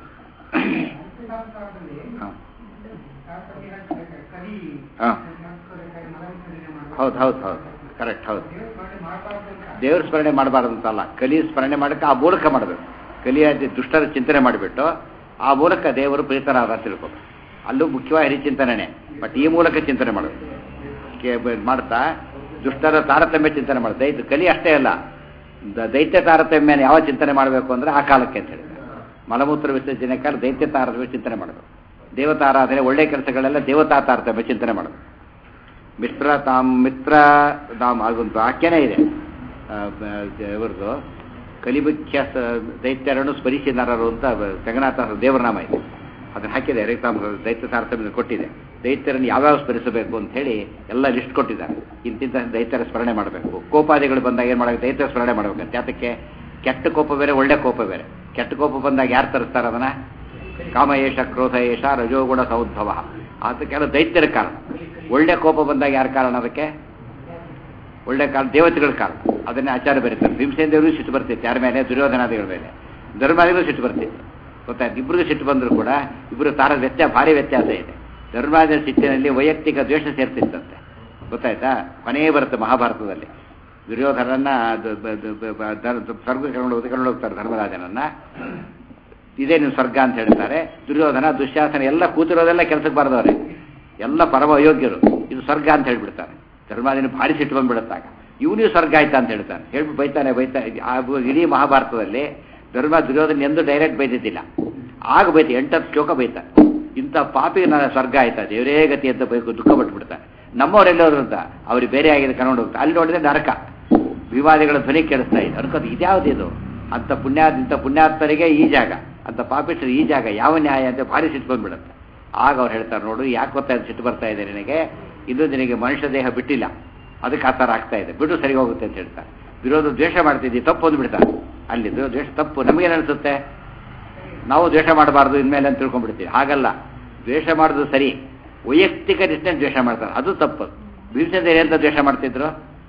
ಶಾಸ್ತ್ರದಲ್ಲಿ ಹಾಂ ಶಾಸ್ತ್ರಕ್ಕೆ ಹೇಳ್ತಾರೆ, ಕಲಿ ಹಾ. ಮಾಡ್ಕೊಳ್ಬೇಕಾದ್ರೆ ಮಲ ವಿಸರ್ಜನೆ ಮಾಡ್ಬೇಕು. ಹೌದು ಹೌದು ಹೌದು ಕರೆಕ್ಟ್ ಹೌದು ದೇವ್ರ ಸ್ಮರಣೆ ಮಾಡ್ಬಾರ್ದು ಅಂತ. ದೇವ್ರ ಸ್ಮರಣೆ ಮಾಡಬಾರ್ದು ಅಂತಲ್ಲ ಕಲಿ ಸ್ಮರಣೆ ಮಾಡಕ್ಕೆ ಆ ಮೂಲಕ ಮಾಡಬೇಕು ಕಲಿಯ ದುಷ್ಟರ ಚಿಂತನೆ ಮಾಡಿಬಿಟ್ಟು ಆ ಮೂಲಕ ದೇವರು ಪ್ರೀತರಾದ ಅಂತ ತಿಳ್ಕೊ ಅಲ್ಲೂ ಮುಖ್ಯವಾಗಿ ಹರಿಚಿಂತನೆ ಬಟ್ ಈ ಮೂಲಕ ಚಿಂತನೆ ಮಾಡಬೇಕು ಕೆ- ಬ- ಮಾಡ್ತಾ ದುಷ್ಟರ ತಾರತಮ್ಯ ಚಿಂತನೆ ಮಾಡುತ್ತೆ ಇದು ಕಲಿ ಅಷ್ಟೇ ಅಲ್ಲ ದ- ದೈತ್ಯ ತಾರತಮ್ಯನ ಯಾವ ಚಿಂತನೆ ಮಾಡಬೇಕು ಅಂದರೆ ಆ ಕಾಲಕ್ಕೆ ಅಂತ ಹೇಳಿದ್ದಾರೆ ಮಲಮೂತ್ರ ವಿಸರ್ಜನೆ ಕಾಲ ದೈತ್ಯ ತಾರತಮ್ಯ ಚಿಂತನೆ ಮಾಡಬೇಕು ದೇವತಾರಾಧನೆ ಒಳ್ಳೆ ಕೆಲಸಗಳೆಲ್ಲ ದೇವತಾ ತಾರತಮ್ಯ ಚಿಂತನೆ ಮಾಡಬೇಕು ಮಿತ್ರ ತಾಮ್ ಮಿತ್ರ ತಾಮ್ ಆಗೊಂದು ವಾಕ್ಯನೇ ಇದೆ ಆ, ಬ- ಇವ್ರದ್ದು ಕಲಿಮುಖ್ಯ ಸ- ದೈತ್ಯರನ್ನು ಸ್ಮರಿಸಿ ನರರು ಅಂತ ಬ- ಜಗನ್ನಾಥ ದೇವರ ನಾಮ ಇದೆ ಅದನ್ನ ಹಾಕಿದೆ ಅದಕ್ಕೆ ತಾವು ದೈತ್ಯ ತಾರತಮ್ಯ ಕೊಟ್ಟಿದೆ ದೈತ್ಯರನ್ನು ಯಾವ್ಯಾವ ಸ್ಮರಿಸಬೇಕು ಅಂತ ಹೇಳಿ ಎಲ್ಲ ಲಿಸ್ಟ್ ಕೊಟ್ಟಿದ್ದಾರೆ ಇಂತಿಂತ ದೈತ್ಯರ ಸ್ಮರಣೆ ಮಾಡಬೇಕು ಕೋಪಾದಿಗಳು ಬಂದಾಗ ಏನು ಮಾಡಬೇಕು ದೈತ್ಯರ ಸ್ಮರಣೆ ಮಾಡಬೇಕಂತ ಯಾತಕ್ಕೆ ಕೆಟ್ಟ ಕೋಪ ಬೇರೆ ಒಳ್ಳೆ ಕೋಪ ಬೇರೆ ಕೆಟ್ಟ ಕೋಪ ಬಂದಾಗ ಯಾರು ತರಿಸ್ತಾರೆ ಅದನ್ನ ಕಾಮ ಏಷ ಕ್ರೋಧ ಏಷ ರಜೋಗುಣ ಸೌದ್ಭವ ಅದಕ್ಕೆಲ್ಲ ದೈತ್ಯರ ಕಾರಣ ಒಳ್ಳೆ ಕೋಪ ಬಂದಾಗ ಯಾರ ಕಾರಣ ಅದಕ್ಕೆ ಒಳ್ಳೆ ಕಾರಣ ದೇವತೆಗಳ ಕಾರಣ ಅದನ್ನೇ ಆಚಾರ ಬರೀತಾರೆ ಭೀಮಸೇನ ದೇವರು ಸಿಟ್ಟು ಬರ್ತಿತ್ತು ಯಾರ ಮೇಲೆ ದುರ್ಯೋಧನಾದಿಗಳ ಮೇಲೆ ಧರ್ಮಾದಿಗಳು ಸಿಟ್ಟು ಬರ್ತಿತ್ತು ಗೊತ್ತಾಯ್ತು ಇಬ್ಬರಿಗೂ ಸಿಟ್ಟು ಬಂದರೂ ಕೂಡ ಇಬ್ಬರು ತಾರ ವ್ಯತ್ಯಾಸ ಭಾರಿ ವ್ಯತ್ಯಾಸ ಇದೆ ಧರ್ಮಾದ ಸಿಟ್ಟಿನಲ್ಲಿ ವೈಯಕ್ತಿಕ ದ್ವೇಷ ಸೇರ್ತಿತ್ತಂತೆ ಗೊತ್ತಾಯ್ತಾ ಕೊನೆಯೇ ಬರುತ್ತೆ ಮಹಾಭಾರತದಲ್ಲಿ ದುರ್ಯೋಧನನ್ನ ದ- ಬ- ದ- ಬ- ಬ- ಧರ್- ಸ್ವರ್ಗ ಕರ್ಕೊಂಡು ಹೋಗಿ ಕರ್ಕೊಂಡು ಹೋಗ್ತಾರೆ ಧರ್ಮರಾಜನನ್ನ ಇದೇ ನೀವು ಸ್ವರ್ಗ ಅಂತ ಹೇಳ್ತಾರೆ ದುರ್ಯೋಧನ ದುಶ್ಯಾಸನ ಎಲ್ಲ ಕೂತಿರೋದೆಲ್ಲ ಕೆಲಸಕ್ಕೆ ಬರೆದವ್ರೆ ಎಲ್ಲ ಪರಮ ಅಯೋಗ್ಯರು ಇದು ಸ್ವರ್ಗ ಅಂತ ಹೇಳ್ಬಿಡ್ತಾರೆ ಧರ್ಮಾದಿನ ಭಾರಿ ಸಿಟ್ಟು ಬಂದ್ಬಿಡುತ್ತಾಗ ಇವನಿಗೂ ಸ್ವರ್ಗ ಆಯ್ತಾ ಅಂತ ಹೇಳ್ತಾನೆ ಹೇಳ್ಬಿಟ್ಟು ಬೈತಾನೆ ಬೈತಾ ಆ ಇಡೀ ಮಹಾಭಾರತದಲ್ಲಿ ಧರ್ಮ ದುರ್ಯೋಧನ ಎಂದು ಡೈರೆಕ್ಟ್ ಬೈದಿದ್ದಿಲ್ಲ ಆಗ ಬೈತ ಎಂಟತ್ತು ಶ್ಲೋಕ ಬೈತಾನೆ ಇಂಥ ಪಾಪಿಗೆ ನನ್ನ ಸ್ವರ್ಗ ಆಯ್ತಾ ದೇವರೇ ಗತಿ ಅಂತ ಬೈಕು ದುಃಖ ಪಟ್ಬಿಡ್ತಾರೆ ನಮ್ಮವರೆಲ್ಲೋದ್ರು ಅಂತ ಅವ್ರಿಗೆ ಬೇರೆ ಆಗಿದೆ ಕರ್ಕೊಂಡು ಹೋಗ್ತಾರೆ ಅಲ್ಲಿ ನೋಡಿದ್ರೆ ನರಕ ವಿವಾದಿಗಳ ಧ್ವನಿ ಕೇಳಿಸ್ತಾ ಇದೆ ಅನ್ಕೋದು ಇದ್ಯಾವುದಿದು ಅಂತ ಪುಣ್ಯ ಇಂಥ ಪುಣ್ಯಾತ್ಮರಿಗೆ ಈ ಜಾಗ ಅಂತ ಪಾಪಿಸ್ಟರು ಈ ಜಾಗ ಯಾವ ನ್ಯಾಯ ಅಂತ ಭಾರಿ ಸಿಟ್ಟು ಬಂದ್ಬಿಡುತ್ತೆ ಆಗ ಅವ್ರು ಹೇಳ್ತಾರೆ ನೋಡು ಯಾಕೆ ಗೊತ್ತಾ ಇದು ಸಿಟ್ಟು ಬರ್ತಾ ಇದೆ ನಿನಗೆ ಇದು ನಿನಗೆ ಮನುಷ್ಯ ದೇಹ ಬಿಟ್ಟಿಲ್ಲ ಅದಕ್ಕೆ ಆ ಥರ ಆಗ್ತಾ ಇದೆ ಬಿಡು ಸರಿ ಹೋಗುತ್ತೆ ಅಂತ ಹೇಳ್ತಾರೆ ವಿರೋಧ ದ್ವೇಷ ಮಾಡ್ತಿದ್ದಿ ತಪ್ಪು ಅಂದ್ಬಿಡ್ತಾರೆ ಅಲ್ಲಿ ಇದು ದ್ವೇಷ ತಪ್ಪು ನಮಗೇನು ಅನಿಸುತ್ತೆ ನಾವು ದ್ವೇಷ ಮಾಡಬಾರ್ದು ಇನ್ಮೇಲೆ ಅಂತ ತಿಳ್ಕೊಂಡ್ಬಿಡ್ತೀವಿ ಹಾಗಲ್ಲ ದ್ವೇಷ ಮಾಡೋದು ಸರಿ ವೈಯಕ್ತಿಕ ದೃಷ್ಟಿಯಿಂದ ದ್ವೇಷ ಮಾಡ್ತಾರೆ ಅದು ತಪ್ಪು ಭೀಮಸೇನ ಏನಂತ ದ್ವೇಷ ಮಾಡ್ತಿದ್ರು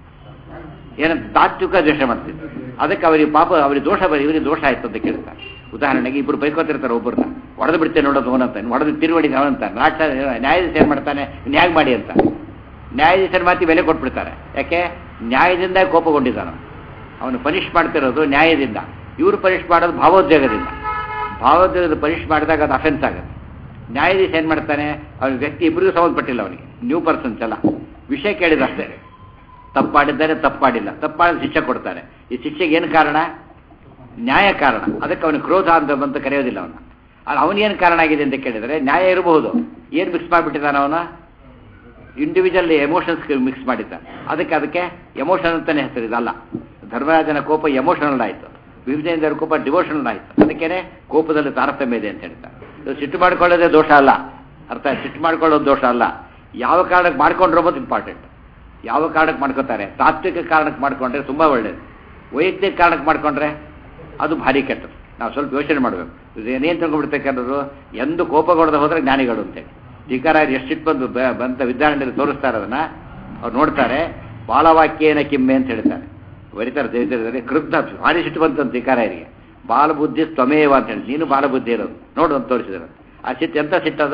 ಏನಂತ ತಾತ್ವಿಕ ದ್ವೇಷ ಮಾಡ್ತಿದ್ರು ಅದಕ್ಕೆ ಅವರಿಗೆ ಪಾಪ ಅವರಿಗೆ ದೋಷ ಬರೀ ಇವರಿಗೆ ದೋಷ ಆಯ್ತು ಅಂತ ಕೇಳ್ತಾರೆ ಉದಾಹರಣೆಗೆ ಇಬ್ಬರು ಬೈಕೋತಿರ್ತಾರೆ ಒಬ್ಬರನ್ನ ಹೊಡೆದು ಬಿಡ್ತೇನೆ ನೋಡೋದು ಅವನಂತ ಹೊಡೆದು ತಿರುವಡಿ ಅವನಂತ ನಾಟ ನ್ಯಾಯಾಧೀಶ ಏನು ಮಾಡ್ತಾನೆ ನ್ಯಾಯ ಮಾಡಿ ಅಂತ ನ್ಯಾಯಾಧೀಶರ ಮಾತಿ ಬೆಲೆ ಕೊಟ್ಬಿಡ್ತಾರೆ ಯಾಕೆ ನ್ಯಾಯದಿಂದ ಕೋಪಗೊಂಡಿದ್ದಾನು ಅವನು ಪನಿಷ್ ಮಾಡ್ತಿರೋದು ನ್ಯಾಯದಿಂದ ಇವರು ಪನಿಷ್ ಮಾಡೋದು ಭಾವೋದ್ವೇಗದಿಂದ ಭಾವೋದ್ವೇಗದ ಪನಿಷ್ ಮಾಡಿದಾಗ ಅದು ಅಫೆನ್ಸ್ ಆಗುತ್ತೆ ನ್ಯಾಯಾಧೀಶ ಏನು ಮಾಡ್ತಾನೆ ಅವನ ವ್ಯಕ್ತಿ ಇಬ್ಬರಿಗೂ ಸಂಬಂಧಪಟ್ಟಿಲ್ಲ ಅವನಿಗೆ ನ್ಯೂ ಪರ್ಸನ್ಸ್ ಅಲ್ಲ ವಿಷಯ ಕೇಳಿದಷ್ಟೇ ತಪ್ಪು ಮಾಡಿದ್ದಾರೆ ತಪ್ಪು ಮಾಡಿಲ್ಲ ತಪ್ಪು ಮಾಡಿದ ಶಿಕ್ಷೆ ಕೊಡ್ತಾರೆ ಈ ಶಿಕ್ಷೆಗೆ ಏನು ಕಾರಣ ನ್ಯಾಯ ಕಾರಣ ಅದಕ್ಕೆ ಅವನಿಗೆ ಕ್ರೋಧ ಅಂತ ಬಂತ ಕರೆಯೋದಿಲ್ಲ ಅವನ ಅವನೇನು ಕಾರಣ ಆಗಿದೆ ಅಂತ ಕೇಳಿದರೆ ನ್ಯಾಯ ಇರಬಹುದು ಏನು ಮಿಕ್ಸ್ ಮಾಡಿಬಿಟ್ಟಿದ್ದಾನೆ ಅವನು ಇಂಡಿವಿಜುವಲ್ ಎಮೋಷನ್ಸ್ ಮಿಕ್ಸ್ ಮಾಡಿದ್ದಾನೆ ಅದಕ್ಕೆ ಅದಕ್ಕೆ ಎಮೋಷನ್ ಅಂತಾನೆ ಹೆಸರು ಇದಲ್ಲ ಧರ್ಮರಾಜನ ಕೋಪ ಎಮೋಷನಲ್ ಆಯಿತು ವಿಭಜನೆದರ ಕೋಪ ಡಿವೋಷನಲ್ ಆಯಿತು ಅದಕ್ಕೇನೆ ಕೋಪದಲ್ಲಿ ತಾರತಮ್ಯ ಇದೆ ಅಂತ ಹೇಳ್ತಾರೆ ಇದು ಸಿಟ್ಟು ಮಾಡ್ಕೊಳ್ಳೋದೇ ದೋಷ ಅಲ್ಲ ಅರ್ಥ ಆಯ್ತು? ಸಿಟ್ಟು ಮಾಡ್ಕೊಳ್ಳೋದು ದೋಷ ಅಲ್ಲ ಯಾವ ಕಾರಣಕ್ಕೆ ಮಾಡ್ಕೊಂಡಿರೋದು ಇಂಪಾರ್ಟೆಂಟ್ ಯಾವ ಕಾರಣಕ್ಕೆ ಮಾಡ್ಕೋತಾರೆ ತಾತ್ವಿಕ ಕಾರಣಕ್ಕೆ ಮಾಡ್ಕೊಂಡ್ರೆ ತುಂಬ ಒಳ್ಳೇದು ವೈಯಕ್ತಿಕ ಕಾರಣಕ್ಕೆ ಮಾಡ್ಕೊಂಡ್ರೆ ಅದು ಭಾರಿ ಕೆಟ್ಟದು ನಾವು ಸ್ವಲ್ಪ ಯೋಚನೆ ಮಾಡಬೇಕು ಏನೇನು ತಿಳ್ಕೊಂಡ್ಬಿಡ್ತಕ್ಕಂಥದ್ದು ಎಂದು ಕೋಪಗೊಳ್ಳದೆ ಹೋದ್ರೆ ಜ್ಞಾನಿಗಳು ಅಂತೇಳಿ ಟೀಕಾರ ಎಷ್ಟಿಟ್ಟು ಬಂದು ಬ- ಬಂತ ವಿದ್ಯಾರ್ಥಿಗಳು ತೋರಿಸ್ತಾರೆ ಅದನ್ನ ಅವ್ರು ನೋಡ್ತಾರೆ ಬಾಲವಾಕ್ಯೇನ ಕಿಮ್ಮೆ ಅಂತ ಹೇಳ್ತಾರೆ ಬರೀತಾರೆ ದೇವದಲ್ಲಿ ಕ್ರುದ್ಧ ಭಾರಿ ಸಿಟ್ಟು ಬಂತು ಟೀಕಾರಾಯರಿಗೆ ಬಾಲಬುದ್ಧಿ ತ್ವಮೇವ ಅಂತ ಹೇಳಿ ನೀನು ಬಾಲಬುದ್ಧಿ ಇರೋದು ನೋಡು ಅಂತ ತೋರಿಸಿದ್ರು ಆ ಸಿಟ್ಟು ಎಂತ ಸಿಟ್ಟದು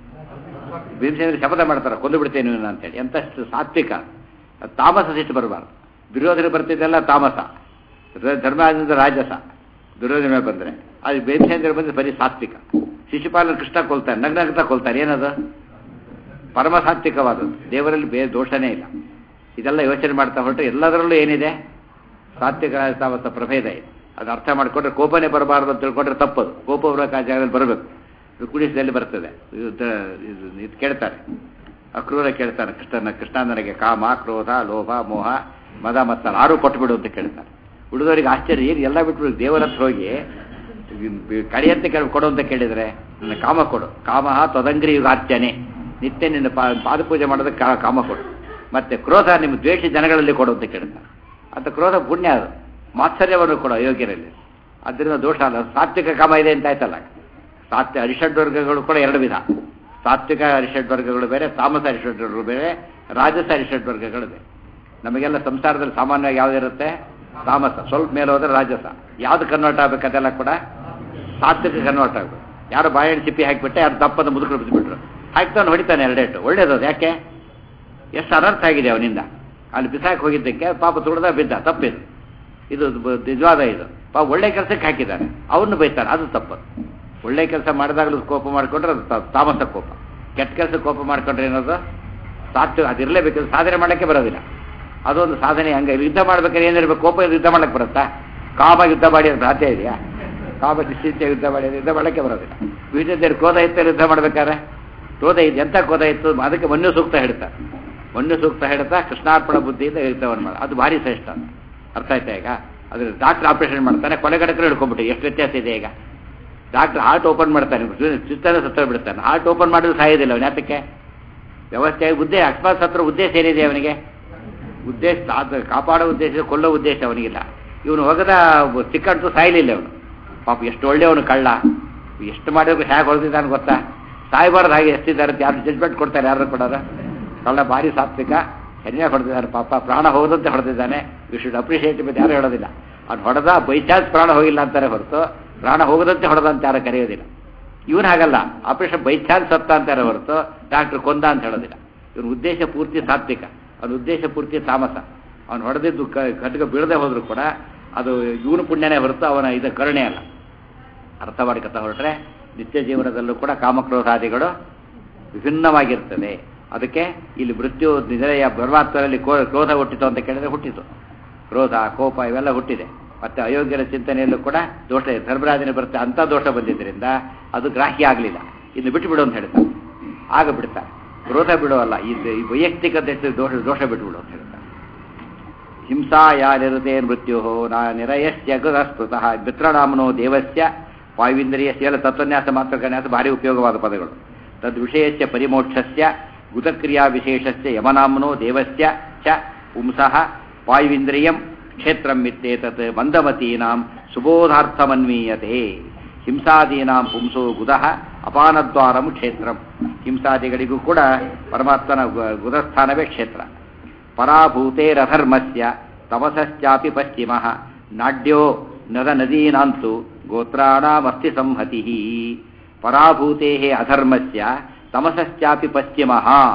ಭೀಮಸೇನ ಶಪಥ ಮಾಡ್ತಾರೆ ಕೊಂದು ಬಿಡ್ತೇನೆ ನೀನು ಅಂತೇಳಿ ಎಂತ ಸಿಟ್ಟು ಸಾತ್ವಿಕ ಅದು ತಾಮಸ ಸಿಟ್ಟು ಬರಬಾರ್ದು ದುರ್ಯೋಧನ ಬರ್ತಿದ್ದೆಲ್ಲ ತಾಮಸ ರ- ಧರ್ಮದಿಂದ ರಾಜಸ ದುರ್ಯೋಧನ ಬಂದರೆ ಅದು ಭೀಮಸೇಂದ್ರ ಬಂದರೆ ಬರೀ ಸಾತ್ವಿಕ ಶಿಶುಪಾಲನ ಕೃಷ್ಣ ಕೊಲ್ತಾನೆ ನಗ್ನಗ್ತಾ ಕೊಲ್ತಾನೆ ಏನದು ಪರಮ ಸಾತ್ವಿಕವಾದದ್ದು ದೇವರಲ್ಲಿ ಬೇರೆ ದೋಷನೇ ಇಲ್ಲ ಇದೆಲ್ಲ ಯೋಚನೆ ಮಾಡ್ತಾ ಹೊರಟು ಎಲ್ಲದರಲ್ಲೂ ಏನಿದೆ ಸಾತ್ವಿಕ ತಾಮಸ ಪ್ರಭೇದ ಇದೆ ಅದು ಅರ್ಥ ಮಾಡಿಕೊಂಡ್ರೆ ಕೋಪನೇ ಬರಬಾರ್ದು ಅಂತ ತಿಳ್ಕೊಂಡ್ರೆ ತಪ್ಪದು ಕೋಪ ಬರೋಕೆ ಆ ಜಾಗದಲ್ಲಿ ಬರಬೇಕು ಕುಡಿಸದಲ್ಲಿ ಬರ್ತದೆ ಇದು ತ- ಇದು ಇದು ಕೇಳ್ತಾರೆ ಅಕ್ರೂರ ಕೇಳ್ತಾನೆ ಕೃಷ್ಣನ ಕೃಷ್ಣ ನನಗೆ ಕಾಮ ಕ್ರೋಧ ಲೋಭ ಮೋಹ ಮದ ಮತ್ತ ಆರು ಕೊಟ್ಬಿಡು ಅಂತ ಕೇಳ್ತಾರೆ ಉಳಿದವರಿಗೆ ಆಶ್ಚರ್ಯ ಏನು ಎಲ್ಲ ಬಿಟ್ಬಿಡು ದೇವರ ಹತ್ರ ಹೋಗಿ ಕಡೆಯಂತೆ ಕೇಳಿ ಕೊಡು ಅಂತ ಕೇಳಿದರೆ ನನ್ನ ಕಾಮ ಕೊಡು ಕಾಮ ತೊದಂಗ್ರಿ ಯುಗಾರ್ಚನೆ ನಿತ್ಯ ನಿನ್ನ ಪಾ ಪಾದಪೂಜೆ ಮಾಡೋದಕ್ಕೆ ಕಾ- ಕಾಮ ಕೊಡು ಮತ್ತೆ ಕ್ರೋಧ ನಿಮ್ಮ ದ್ವೇಷಿ ಜನಗಳಲ್ಲಿ ಕೊಡು ಅಂತ ಕೇಳ್ತಾರೆ ಅಂತ ಕ್ರೋಧ ಪುಣ್ಯ ಅದು ಮಾತ್ಸರ್ಯವನ್ನು ಕೊಡು ಅಯೋಗ್ಯರಲ್ಲಿ ಅದರಿಂದ ದೋಷ ಅಲ್ಲ ಸಾತ್ವಿಕ ಕಾಮ ಇದೆ ಅಂತ ಆಯ್ತಲ್ಲ ಸಾತ್ವಿಕ ಅರಿಷಡ್ ವರ್ಗಗಳು ಕೂಡ ಎರಡು ವಿಧ ಸಾತ್ವಿಕ ಅರಿಷಡ್ ವರ್ಗಗಳು ಬೇರೆ ತಾಮಸ ಅರಿಷಡ್ ವರ್ಗಗಳು ಬೇರೆ ರಾಜಸ ಅರಿಷಡ್ ವರ್ಗಗಳು ಬೇರೆ ನಮಗೆಲ್ಲ ಸಂಸಾರದಲ್ಲಿ ಸಾಮಾನ್ಯವಾಗಿ ಯಾವುದಿರುತ್ತೆ ತಾಮಸ ಸ್ವಲ್ಪ ಮೇಲೆ ಹೋದ್ರೆ ರಾಜಸ ಯಾವ್ದು ಕನ್ವರ್ಟ್ ಆಗ್ಬೇಕು ಅದೆಲ್ಲ ಕೂಡ ಸಾತ್ವಿಕ ಕನ್ವರ್ಟ್ ಆಗಬೇಕು ಯಾರು ಬಾಳೆಹಣ್ಣು ಚಿಪ್ಪಿ ಹಾಕಿಬಿಟ್ಟೆ ಯಾರು ದಪ್ಪದ ಮುದುಕರು ಬಿದ್ದುಬಿಟ್ರು ಹಾಕ್ತಾನೆ ಹೊಡಿತಾನೆ ಎರಡೇಟು ಒಳ್ಳೇದು ಅದು ಯಾಕೆ ಎಷ್ಟು ಅನರ್ಥ ಆಗಿದೆ ಅವನಿಂದ ಅಲ್ಲಿ ಬಿಸಾಕಿ ಹೋಗಿದ್ದಕ್ಕೆ ಪಾಪ ತುಳಿದ ಬಿದ್ದ ತಪ್ಪಿದು ಇದು ಬ- ನಿಜವಾದ ಇದು ಪಾಪ ಒಳ್ಳೆ ಕೆಲಸಕ್ಕೆ ಹಾಕಿದ್ದಾರೆ ಅವ್ರನ್ನ ಬೈತಾರೆ ಅದು ತಪ್ಪು ಒಳ್ಳೆ ಕೆಲಸ ಮಾಡಿದಾಗಲೂ ಕೋಪ ಮಾಡಿಕೊಂಡ್ರೆ ಅದು ತ- ತಾಮಸ ಕೋಪ ಕೆಟ್ಟ ಕೆಲಸ ಕೋಪ ಮಾಡ್ಕೊಂಡ್ರೆ ಏನದು ಸಾತ್ವಿಕ ಅದಿರಲೇಬೇಕು ಸಾಧನೆ ಮಾಡೋಕ್ಕೆ ಬರೋದಿಲ್ಲ ಅದೊಂದು ಸಾಧನೆ ಹಂಗೆ ಯುದ್ಧ ಮಾಡ್ಬೇಕಾದ್ರೆ ಏನಿರ್ಬೇಕು ಕೋಪ ಇದ್ರೆ ಯುದ್ಧ ಮಾಡಕ್ಕೆ ಬರುತ್ತಾ ಕಾಮ ಯುದ್ಧ ಮಾಡಿ ಅಂತ ಸಾಧ್ಯ ಇದೆಯಾ ಕಾಮ ನಿಶ್ಚಿತ ಯುದ್ಧ ಮಾಡಿ ಯುದ್ಧ ಮಾಡಕ್ಕೆ ಬರೋದಿಲ್ಲ ವಿಜಯದೇವರು ಕ್ರೋಧ ಇತ್ತು ಯುದ್ಧ ಮಾಡ್ಬೇಕಾದ್ರೆ ಕ್ರೋಧ ಇದೆ ಎಂಥ ಕ್ರೋಧ ಇತ್ತು ಅದಕ್ಕೆ ಮಣ್ಣು ಸೂಕ್ತ ಹೇಳ್ತಾರೆ ಮಣ್ಣು ಸೂಕ್ತ ಹೇಳ್ತಾ ಕೃಷ್ಣಾರ್ಪಣ ಬುದ್ಧಿಯಿಂದ ಯುದ್ಧವನ್ನು ಮಾಡ ಅದು ಭಾರಿ ಶ್ರೇಷ್ಠ ಅಂತ ಅರ್ಥ ಆಯ್ತಾ ಈಗ ಅದ್ರ ಡಾಕ್ಟರ್ ಆಪರೇಷನ್ ಮಾಡ್ತಾನೆ ಕೊಲೆಗಡಕರು ಹಿಡ್ಕೊಂಡ್ಬಿಟ್ಟು ಎಷ್ಟು ವ್ಯತ್ಯಾಸ ಇದೆ ಈಗ ಡಾಕ್ಟರ್ ಹಾರ್ಟ್ ಓಪನ್ ಮಾಡ್ತಾನೆ ಚಿತ್ತನ ಸತ್ತ ಬಿಡ್ತಾನೆ ಹಾರ್ಟ್ ಓಪನ್ ಮಾಡಿದ್ರೆ ಸಾಯೋದಿಲ್ಲ ಅವನು ಯಾತಕ್ಕೆ ವ್ಯವಸ್ಥೆ ಉದ್ದೇಶ ಅಕಸ್ಮಾತ್ ಸತ್ರ ಉದ್ದೇಶ ಏನಿದೆ ಅವನಿಗೆ ಉದ್ದೇಶ ಅದು ಕಾಪಾಡೋ ಉದ್ದೇಶ ಕೊಲ್ಲೋ ಉದ್ದೇಶ ಅವನಿಗಿಲ್ಲ ಇವನು ಹೋಗದ ಸಿಕ್ಕಂಟು ಸಾಯಲಿಲ್ಲ ಅವನು ಪಾಪ ಎಷ್ಟು ಒಳ್ಳೆಯವನು ಕಳ್ಳ ಎಷ್ಟು ಮಾಡಿದ್ರು ಹೇಗೆ ಹೊಡೆದಿದ್ದಾನೆ ಗೊತ್ತಾ ಸಾಯ್ಬಾರ್ದು ಹಾಗೆ ಎಷ್ಟಿದ್ದಾರೆ ಅಂತ ಯಾರು ಜಡ್ಜ್ಮೆಂಟ್ ಕೊಡ್ತಾರೆ ಯಾರು ಕೊಡೋದು ಕಳ್ಳ ಭಾರಿ ಸಾತ್ವಿಕ ಸರಿಯಾಗಿ ಹೊಡೆದಿದ್ದಾನೆ ಪಾಪ ಪ್ರಾಣ ಹೋದಂತೆ ಹೊಡೆದಿದ್ದಾನೆ ಯು ಶುಡ್ ಅಪ್ರಿಷಿಯೇಟ್ ಬಗ್ಗೆ ಯಾರು ಹೇಳೋದಿಲ್ಲ ಅವ್ನು ಹೊಡೆದ ಬೈ ಚಾನ್ಸ್ ಪ್ರಾಣ ಹೋಗಿಲ್ಲ ಅಂತಾರೆ ಹೊರತು ಪ್ರಾಣ ಹೋಗದಂತೆ ಹೊಡೆದಂತ ಯಾರು ಕರೆಯೋದಿಲ್ಲ ಇವನು ಹಾಗಲ್ಲ ಆಪರೇಷನ್ ಬೈ ಚಾನ್ಸ್ ಸತ್ತ ಅಂತಾರೆ ಹೊರತು ಡಾಕ್ಟರ್ ಕೊಂದ ಅಂತ ಹೇಳೋದಿಲ್ಲ ಇವನ ಉದ್ದೇಶ ಪೂರ್ತಿ ಸಾತ್ವಿಕ ಅವನ ಉದ್ದೇಶ ಪೂರ್ತಿ ತಾಮಸ ಅವನು ಹೊಡೆದಿದ್ದು ಕಟ್ಕ ಬೀಳದೆ ಹೋದ್ರು ಕೂಡ ಅದು ಇವನು ಪುಣ್ಯನೇ ಹೊರತು ಅವನ ಇದು ಕರುಣೆ ಅಲ್ಲ ಅರ್ಥ ಮಾಡ್ಕೊತಾ ಹೊರಟ್ರೆ ನಿತ್ಯ ಜೀವನದಲ್ಲೂ ಕೂಡ ಕಾಮಕ್ರೋಧಾದಿಗಳು ವಿಭಿನ್ನವಾಗಿರ್ತದೆ ಅದಕ್ಕೆ ಇಲ್ಲಿ ಮೃತ್ಯು ನಿಜಲೆಯ ಪರಮಾತ್ಮರಲ್ಲಿ ಕ್ರೋಧ ಹುಟ್ಟಿತು ಅಂತ ಕೇಳಿದ್ರೆ ಹುಟ್ಟಿತು ಕ್ರೋಧ ಕೋಪ ಇವೆಲ್ಲ ಹುಟ್ಟಿದೆ ಮತ್ತೆ ಅಯೋಗ್ಯರ ಚಿಂತನೆಯಲ್ಲೂ ಕೂಡ ದೋಷ ಧರ್ಮರಾಜನ ಬರುತ್ತೆ ಅಂಥ ದೋಷ ಬಂದಿದ್ದರಿಂದ ಅದು ಗ್ರಾಹ್ಯ ಆಗಲಿಲ್ಲ ಇನ್ನು ಬಿಟ್ಟು ಬಿಡು ಅಂತ ಹೇಳ್ತಾರೆ ಆಗ ಬಿಡ್ತಾರೆ ಕ್ರೋಧ ಬಿಡುವಲ್ಲ ಇದು ಈ ವೈಯಕ್ತಿಕ ದೋಷ ದೋಷ ಬಿಟ್ಬಿಡು ಅಂತ ಹೇಳ್ತಾರೆ ಹಿಂಸಾ ಯಾರಿರುತೆ ಮೃತ್ಯು ನಾ ನಿರಯಸ್ಯ ಗೃಹಸ್ತುತಃ ಮಿತ್ರನಾಮನೋ ದೇವಸ್ಯ ವಾಯುವಿಂದ್ರಿಯಸ್ಯ ಎಲ್ಲ ತತ್ವನ್ಯಾಸ ಮಾತೃಕನ್ಯಾಸ ಭಾರಿ ಉಪಯೋಗವಾದ ಪದಗಳು ತದ್ವಿಷಯಸ್ಯ ಪರಿಮೋಕ್ಷಸ್ಯ ಗುತಕ್ರಿಯಾ ವಿಶೇಷಸ್ಯ ಯಮನಾಮ್ನೋ ದೇವಸ್ಯ ಚ ಪುಂಸಃ ವಾಯುವಿಂದ್ರಿಯಂ ಕ್ಷೇತ್ರಂ ಇತ್ಯೇತತ್ ಮಂದಮತೀನಾಂ ಸುಬೋಧಾರ್ಥಮನ್ವೀಯತೆ ಹಿಂಸಾದೀನಾಂ ಪುಂಸೋ ಗುದಃ ಅಪಾನದ್ವಾರಂ ಕ್ಷೇತ್ರಂ ಹಿಂಸಾದಿಗಳಿಗೂ ಕೂಡ ಪರಮಾತ್ಮನ ಗುದಸ್ಥಾನವೇ ಕ್ಷೇತ್ರ ಪರಾಭೂತೇರಧರ್ಮಸ್ಯ ತಮಸಶ್ಚಾಪಿ ಪಶ್ಚಿಮ ನಾಡ್ಯೋ ನದ ನದೀನಾಂತು ಗೋತ್ರಾಣಾಮಸ್ತಿ ಸಂಹತಿ ಪರಾಭೂತೆ ಅಧರ್ಮಸ್ಯ ತಮಸಶ್ಚಾಪಿ ಪಶ್ಚಿಮ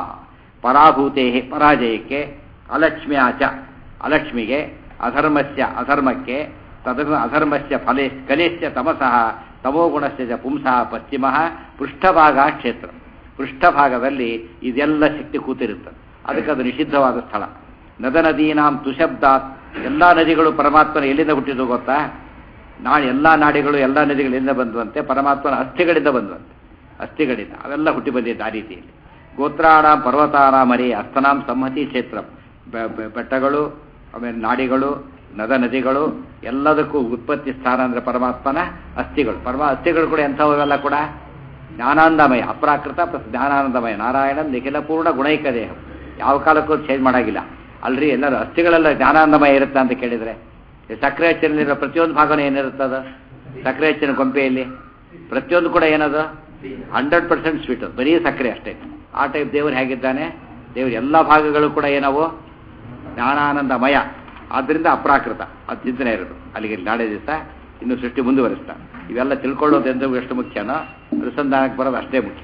ಪರಾಭೂತೆ ಪರಾಜಯಕ್ಕೆ ಅಲಕ್ಷ್ಮ್ಯಾ ಚ ಅಲಕ್ಷ್ಮಿಗೆ ಅಧರ್ಮಸ್ಯ ಅಧರ್ಮಕ್ಕೆ ತದ ಅಧರ್ಮಸ್ಯ ಫಲೆ ಕಲೇಶ್ಯ ತಮಸಃ ತಮೋಗುಣಸ್ಯ ಚ ಪುಂಸಃ ಪಶ್ಚಿಮ ಪೃಷ್ಠಭಾಗ ಕ್ಷೇತ್ರ ಪೃಷ್ಠಭಾಗದಲ್ಲಿ ಇದೆಲ್ಲ ಶಕ್ತಿ ಕೂತಿರುತ್ತದೆ ಅದಕ್ಕೆ ಅದು ನಿಷಿದ್ಧವಾದ ಸ್ಥಳ ನದ ನದೀನಾಂ ತುಶಬ್ದಾತ್ ಎಲ್ಲ ನದಿಗಳು ಪರಮಾತ್ಮನ ಎಲ್ಲಿಂದ ಹುಟ್ಟಿದ್ದು ಗೊತ್ತಾ ನಾಳೆ ಎಲ್ಲ ನಾಡಿಗಳು ಎಲ್ಲ ನದಿಗಳಿಂದ ಬಂದುವಂತೆ ಪರಮಾತ್ಮನ ಅಸ್ಥಿಗಳಿಂದ ಬಂದುವಂತೆ ಅಸ್ಥಿಗಳಿಂದ ಅವೆಲ್ಲ ಹುಟ್ಟಿ ಬಂದಿದ್ದ ಆ ರೀತಿಯಲ್ಲಿ ಗೋತ್ರಾಣ ಪರ್ವತಾನ ಮರಿ ಅಸ್ತನಾಂ ಸಂಹತಿ ಕ್ಷೇತ್ರ ಬೆಟ್ಟಗಳು ಆಮೇಲೆ ನಾಡಿಗಳು ನದ ನದಿಗಳು ಎಲ್ಲದಕ್ಕೂ ಉತ್ಪತ್ತಿ ಸ್ಥಾನ ಅಂದರೆ ಪರಮಾತ್ಮನ ಅಸ್ಥಿಗಳು ಪರಮ ಅಸ್ಥಿಗಳು ಕೂಡ ಎಂಥವೆಲ್ಲ ಕೂಡ ಜ್ಞಾನಾನಂದಮಯ ಅಪ್ರಾಕೃತ ಪ್ಲಸ್ ಜ್ಞಾನಾನಂದಮಯ ನಾರಾಯಣ ನಿಖಿಲ ಪೂರ್ಣ ಗುಣೈಕ ದೇಹ ಯಾವ ಕಾಲಕ್ಕೂ ಚೇಂಜ್ ಮಾಡಾಗಿಲ್ಲ ಅಲ್ರಿ ಎಲ್ಲರೂ ಅಸ್ಥಿಗಳೆಲ್ಲ ಜ್ಞಾನಾನಂದಮಯ ಇರುತ್ತಾ ಅಂತ ಕೇಳಿದರೆ ಸಕ್ಕರೆ ಹೆಚ್ಚಿನಲ್ಲಿರೋ ಪ್ರತಿಯೊಂದು ಭಾಗನೂ ಏನಿರುತ್ತದ ಸಕ್ಕರೆ ಹೆಚ್ಚಿನ ಗೊಂಬೆಯಲ್ಲಿ ಪ್ರತಿಯೊಂದು ಕೂಡ ಏನದು ಹಂಡ್ರೆಡ್ ಪರ್ಸೆಂಟ್ ಸ್ವೀಟು ಬರೀ ಸಕ್ಕರೆ ಅಷ್ಟೇ ಆ ಟೈಪ್ ದೇವರು ಹೇಗಿದ್ದಾನೆ ದೇವರು ಎಲ್ಲ ಭಾಗಗಳು ಕೂಡ ಏನವು ಜ್ಞಾನಾನಂದಮಯ ಆದ್ದರಿಂದ ಅಪ್ರಾಕೃತ ಅದು ಚಿಂತನೆ ಇರೋದು ಅಲ್ಲಿಗೆ ನಾಳೆ ದಿವಸ ಇನ್ನು ಸೃಷ್ಟಿ ಮುಂದುವರಿಸ್ತಾ ಇವೆಲ್ಲ ತಿಳ್ಕೊಳ್ಳೋದು ಎಂದು ಎಷ್ಟು ಮುಖ್ಯನೋ ಅನುಸಂಧಾನಕ್ಕೆ ಬರೋದು ಅಷ್ಟೇ ಮುಖ್ಯ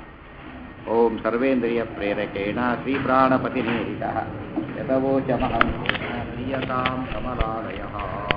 ಓಂ ಸರ್ವೇಂದ್ರಿಯ ಪ್ರೇರಕೇಣ ಶ್ರೀ ಪ್ರಾಣಪತಿ ನೇರಿತ ಯಥವೋಚಮಹಂ ಪ್ರಿಯತಾಂ ಕಮಲಾಲಯ